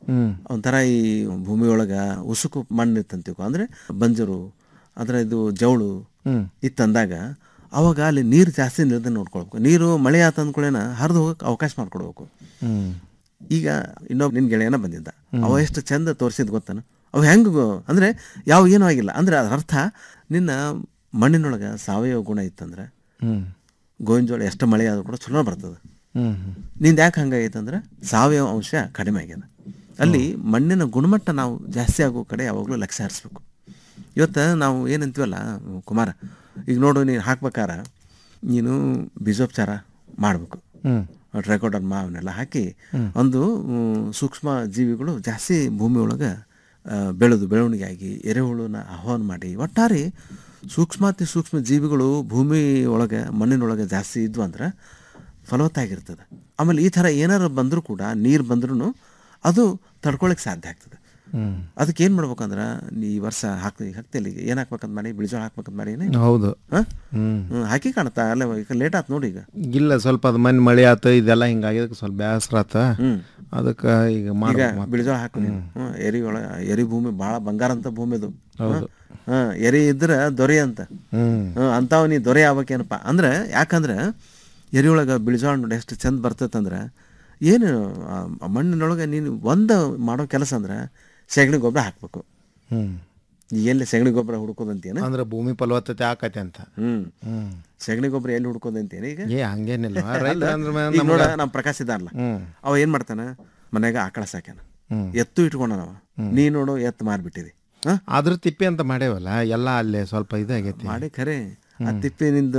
ಹ್ಮ್. ಒಂಥರ ಈ ಭೂಮಿಯೊಳಗ ಉಸುಕು ಮಣ್ಣು ಇತ್ತಂತೀವಿ ಅಂದ್ರೆ ಬಂಜರು ಅದರ ಇದು ಜವಳು ಹ್ಮ್. ಇತ್ತಂದಾಗ ಅವಾಗ ಅಲ್ಲಿ ನೀರು ಜಾಸ್ತಿ ನಿಲ್ದ ನೋಡ್ಕೊಳ್ಬೇಕು ನೀರು ಮಳೆ ಆತ ಅಂದ್ಕೊಳ್ಳೇನ ಹರಿದು ಹೋಗಕ್ಕೆ ಅವಕಾಶ ಮಾಡ್ಕೊಡ್ಬೇಕು ಹ್ಮ್ ಈಗ ಇನ್ನೊಬ್ಬ ನಿನ್ ಗೆಳೆಯನ ಬಂದಿದ್ದ ಅವ ಎಷ್ಟು ಚಂದ ತೋರಿಸಿದ್ ಗೊತ್ತಾನ ಅವ ಹೆಂಗ್ ಗೊ- ಅಂದ್ರೆ ಯಾವ ಏನೂ ಆಗಿಲ್ಲ ಅಂದ್ರೆ ಅದ್ರ ಅರ್ಥ ನಿನ್ನ ಮಣ್ಣಿನೊಳಗ ಸಾವಯವ ಗುಣ ಇತ್ತಂದ್ರೆ ಹ್ಮ್ ಗೋವಿನ ಜೋಳ ಎಷ್ಟು ಮಳೆ ಆದ್ರೂ ಕೂಡ ಚಲೋ ಬರ್ತದೆ ಹ್ಮ್ ಹ್ಮ್ ನಿಂದ ಯಾಕೆ ಹಂಗಾಗೈತೆ ಅಂದ್ರೆ ಸಾವಯವ ಅಂಶ ಕಡಿಮೆ ಆಗ್ಯದ ಅಲ್ಲಿ ಮಣ್ಣಿನ ಗುಣಮಟ್ಟ ನಾವು ಜಾಸ್ತಿ ಆಗೋ ಕಡೆ ಯಾವಾಗಲೂ ಲಕ್ಷ್ಯ ಹರಿಸ್ಬೇಕು ಇವತ್ತು ನಾವು ಏನಂತೀವಲ್ಲ ಕುಮಾರ ಈಗ ನೋಡು ನೀನು ಹಾಕ್ಬೇಕಾರ ನೀನು ಬೀಜೋಪಚಾರ ಮಾಡಬೇಕು ಹ್ಮ್. ಟ್ರೈಕೋಡರ್ಮ ಅವನ್ನೆಲ್ಲ ಹಾಕಿ ಹ್ಮ್. ಒಂದು ಮ್, ಸೂಕ್ಷ್ಮ ಜೀವಿಗಳು ಜಾಸ್ತಿ ಭೂಮಿ ಒಳಗೆ ಬೆಳೆದು ಬೆಳವಣಿಗೆ ಆಗಿ ಎರೆಹುಳುನ ಆಹ್ವಾನ ಮಾಡಿ ಒಟ್ಟಾರೆ ಸೂಕ್ಷ್ಮಾತಿ ಸೂಕ್ಷ್ಮ ಜೀವಿಗಳು ಭೂಮಿ ಒಳಗೆ ಮಣ್ಣಿನೊಳಗೆ ಜಾಸ್ತಿ ಇದ್ವು ಅಂದ್ರೆ ಫಲವತ್ತಾಗಿರ್ತದೆ ಆಮೇಲೆ ಈ ಥರ ಏನಾರು ಬಂದರೂ ಕೂಡ ನೀರು ಬಂದ್ರೂ ಅದು ತಡ್ಕೊಳಕ್ಕೆ ಸಾಧ್ಯ ಆಗ್ತದೆ ಹ್ಮ್. ಅದಕ್ಕೆ ಏನು ಮಾಡ್ಬೇಕಂದ್ರೆ ನೀ ಈ ವರ್ಷ ಹಾಕ್ತಿ ಹಾಕ್ತಿಲ್ಲ ಈಗ ಏನು ಹಾಕ್ಬೇಕಂತ ಮಾಡಿ ಬಿಳಿಜೋಳ ಹಾಕ್ಬೇಕಂತ ಮಾಡಿ ಏನೇ ಹೌದು ಹಾಂ ಹ್ಮ್ ಹಾಕಿ ಕಾಣುತ್ತಾ ಅಲ್ಲ ಈಗ ಲೇಟ್ ಆಯ್ತು ನೋಡಿ ಈಗ ಇಲ್ಲ ಸ್ವಲ್ಪ ಅದು ಮನೆ ಮಳೆ ಆತ ಇದೆಲ್ಲ ಹಿಂಗಾಗಿದ್ದಕ್ಕೆ ಸ್ವಲ್ಪ ಬೇಸರ ಆತ ಹ್ಮ್. ಅದಕ್ಕೆ ಈಗ ಈಗ ಮಾಡ್ಬೇಕು ಮತ್ತೆ. ಬಿಳಿಜೋಳ ಹಾಕು ನೀನು ಹ್ಮ್, ಎರಿ ಒಳ ಎರಿ ಭೂಮಿ ಭಾಳ ಬಂಗಾರ ಅಂತ ಭೂಮಿ ಅದು ಹೌದು. ಹಾಂ ಎರಿ ಇದ್ರೆ ದೊರೆ ಅಂತ ಹ್ಮ್. ಹ್ಮ್, ಅಂಥವ್ ನೀ ದೊರೆ ಆಗ್ಬೇಕೇನಪ್ಪ ಅಂದ್ರೆ ಯಾಕಂದ್ರೆ ಎರಿ ಒಳಗೆ ಬಿಳಿಜೋಳ ನೋಡಿ ಎಷ್ಟು ಚಂದ ಬರ್ತೈತಂದ್ರೆ ಏನು ಆ ಮಣ್ಣಿನೊಳಗೆ ನೀನು ಒಂದು ಮಾಡೋ ಕೆಲಸ ಅಂದ್ರೆ ಸೆಗಣಿ ಗೊಬ್ಬರ ಹಾಕ್ಬೇಕು ಹ್ಮ್ ಈಗ ಎಲ್ಲಿ ಸೆಗಣಿ ಗೊಬ್ಬರ ಹುಡ್ಕೋದಂತೇನ ಅಂದ್ರೆ ಭೂಮಿ ಫಲವತ್ತತೆ ಆಕತೆ ಅಂತ ಹ್ಮ್ ಹ್ಮ್ ಸೆಗಣಿ ಗೊಬ್ಬರ ಎಲ್ಲಿ ಹುಡ್ಕೋದಂತೇನೆ ಈಗ ಏ ಹಂಗೇನಿಲ್ಲ ರೈತ ಅಲ್ಲ, ಅಂದ್ರೆ ಈಗ ನೋಡ ನಮ್ಗೆ- ನಮ್ಮ ಪ್ರಕಾಶ್ ಇದ್ದಾರಲ್ಲ ಹ್ಮ್. ಅವ ಏನ್ ಮಾಡ್ತಾನ ಮನ್ಯಾಗ ಆಕಳ ಸಾಕ್ಯಾನ ಹ್ಮ್. ಎತ್ತು ಇಟ್ಕೊಂಡ ನಾವ ನೀ ನೋಡು ಎತ್ತು ಮಾರ್ಬಿಟ್ಟಿದಿ ಅದ್ರ ತಿಪ್ಪಿ ಅಂತ ಮಾಡೇವಲ್ಲ ಎಲ್ಲ ಅಲ್ಲೇ ಸ್ವಲ್ಪ ಇದಾಗೈತಿ ಮಾಡಿ ಖರೆ ಆ ತಿಪ್ಪಿ ನಿಂದು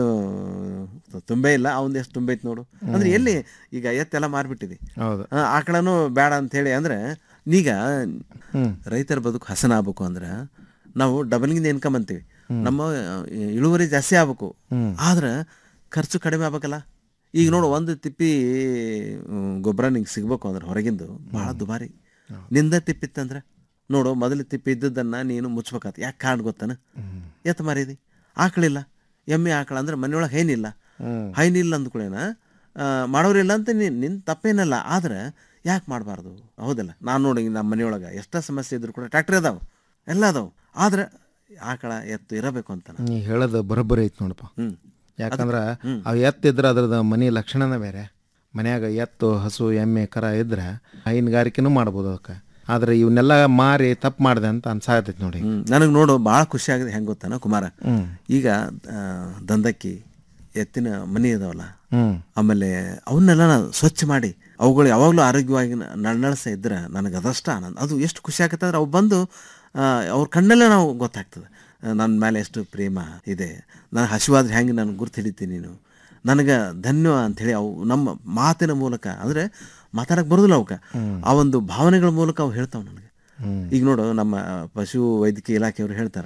ತುಂಬೇ ಇಲ್ಲ ಅವಂದ್ ಎಷ್ಟು ತುಂಬೈತಿ ನೋಡು ಅಂದ್ರೆ ಎಲ್ಲಿ ಈಗ ಎತ್ತೆಲ್ಲ ಮಾರ್ಬಿಟ್ಟಿದಿ ಹೌದು ಆ, ಆಕಳನು ಬೇಡ ಅಂತ ಹೇಳಿ ಅಂದ್ರೆ ಈಗ ಹ್ಮ್. ರೈತರ ಬದುಕು ಹಸನ ಆಗ್ಬೇಕು ಅಂದ್ರೆ ನಾವು ಡಬಲಿಂಗ್ ಇನ್ಕಮ್ ಅಂತೀವಿ ನಮ್ಮ ಆ, ಇಳುವರಿ ಜಾಸ್ತಿ ಆಗ್ಬೇಕು ಹ್ಮ್. ಆದ್ರೆ ಖರ್ಚು ಕಡಿಮೆ ಆಗ್ಬೇಕಲ್ಲ ಈಗ ನೋಡು ಒಂದು ತಿಪ್ಪಿ ಮ್, ಗೊಬ್ಬರ ನಿಂಗೆ ಸಿಗ್ಬೇಕು ಅಂದ್ರೆ ಹೊರಗಿಂದು ಭಾಳ ದುಬಾರಿ ನಿಂದ ತಿಪ್ಪಿತ್ತಂದ್ರೆ ನೋಡು ಮೊದಲು ತಿಪ್ಪಿ ಇದ್ದದ್ದನ್ನ ನೀನು ಮುಚ್ಬೇಕಾತ ಯಾಕೆ ಕಾರಣ ಗೊತ್ತಾನ ಎತ್ತ ಮಾರಿದಿ ಆಕಳಿಲ್ಲ ಎಮ್ಮೆ ಆಕಳ ಅಂದ್ರೆ ಮನೆಯೊಳಗೆ ಹೈನಿಲ್ಲ ಹ್ಮ್. ಹೈನಿಲ್ಲ ಅಂದ್ಕೊಳ್ಳೇನ ಆ, ಮಾಡೋರಿಲ್ಲ ಅಂತ ನೀನು ನಿನ್ನ ತಪ್ಪೇನಲ್ಲ ಆದ್ರೆ ಯಾಕೆ ಮಾಡಬಾರ್ದು ಹೌದಲ್ಲ ನಾನು ನೋಡಿ ನಮ್ಮ ಮನೆಯೊಳಗೆ ಎಷ್ಟೋ ಸಮಸ್ಯೆ ಇದ್ರು ಕೂಡ ಟ್ರ್ಯಾಕ್ಟರ್ ಅದಾವ ಎಲ್ಲ ಅದಾವ ಆದ್ರೆ ಆಕಳ ಎತ್ತು ಇರಬೇಕು ಅಂತ ನೀ ಹೇಳೋದು ಬರೋಬ್ಬರಿ ಐತಿ ನೋಡಪ್ಪ ಹ್ಮ್. ಯಾಕಂದ್ರೆ ಹ್ಮ್. ಅವು ಎತ್ತಿದ್ರೆ ಅದ್ರದ್ದು ಮನೆ ಲಕ್ಷಣನೇ ಬೇರೆ ಮನ್ಯಾಗ ಎತ್ತು ಹಸು ಎಮ್ಮೆ ಕರ ಇದ್ರೆ ಹೈನುಗಾರಿಕೆನೂ ಮಾಡ್ಬೋದು ಅದಕ್ಕೆ ಆದ್ರೆ ಇವನ್ನೆಲ್ಲ ಮಾರಿ ತಪ್ಪು ಮಾಡಿದೆ ಅಂತ ಅನ್ಸಾಗತೈತಿ ನೋಡಿ ನನಗೆ ನೋಡು ಭಾಳ ಖುಷಿ ಆಗಿದೆ ಹೆಂಗೆ ಗೊತ್ತಾನ ಕುಮಾರ ಹ್ಮ್. ಈಗ ಆ, ದಂದಕ್ಕಿ ಎತ್ತಿನ ಮನಿ ಅದಾವಲ್ಲ ಹ್ಮ್. ಆಮೇಲೆ ಅವನ್ನೆಲ್ಲ ನಾನು ಸ್ವಚ್ಛ ಮಾಡಿ ಅವುಗಳು ಯಾವಾಗಲೂ ಆರೋಗ್ಯವಾಗಿ ನನ್ನಳಿಸ ಇದ್ರೆ ನನಗೆ ಅದಷ್ಟ ಆನಂದ ಅದು ಎಷ್ಟು ಖುಷಿ ಆಗತ್ತೆ ಅಂದ್ರೆ ಅವು ಬಂದು ಆ, ಅವ್ರ ಕಣ್ಣಲ್ಲೇ ನಾವು ಗೊತ್ತಾಗ್ತದೆ ಆ, ನನ್ನ ಮೇಲೆ ಎಷ್ಟು ಪ್ರೇಮ ಇದೆ ನಾನು ಹಸಿವಾದ್ರೆ ಹೆಂಗೆ ನಾನು ಗುರ್ತು ಹಿಡಿತೀನಿ ನೀನು ನನಗೆ ಧನ್ಯ ಅಂಥೇಳಿ ಅವು ನಮ್ಮ ಮಾತಿನ ಮೂಲಕ ಅಂದರೆ ಮಾತಾಡಕ್ಕೆ ಬರೋದಿಲ್ಲ ಅವಕ್ಕೆ ಆ ಒಂದು ಭಾವನೆಗಳ ಮೂಲಕ ಅವು ಹೇಳ್ತಾವೆ ನನಗೆ ಹ್ಮ್. ಈಗ ನೋಡು ನಮ್ಮ ಪಶು ವೈದ್ಯಕೀಯ ಇಲಾಖೆಯವರು ಹೇಳ್ತಾರೆ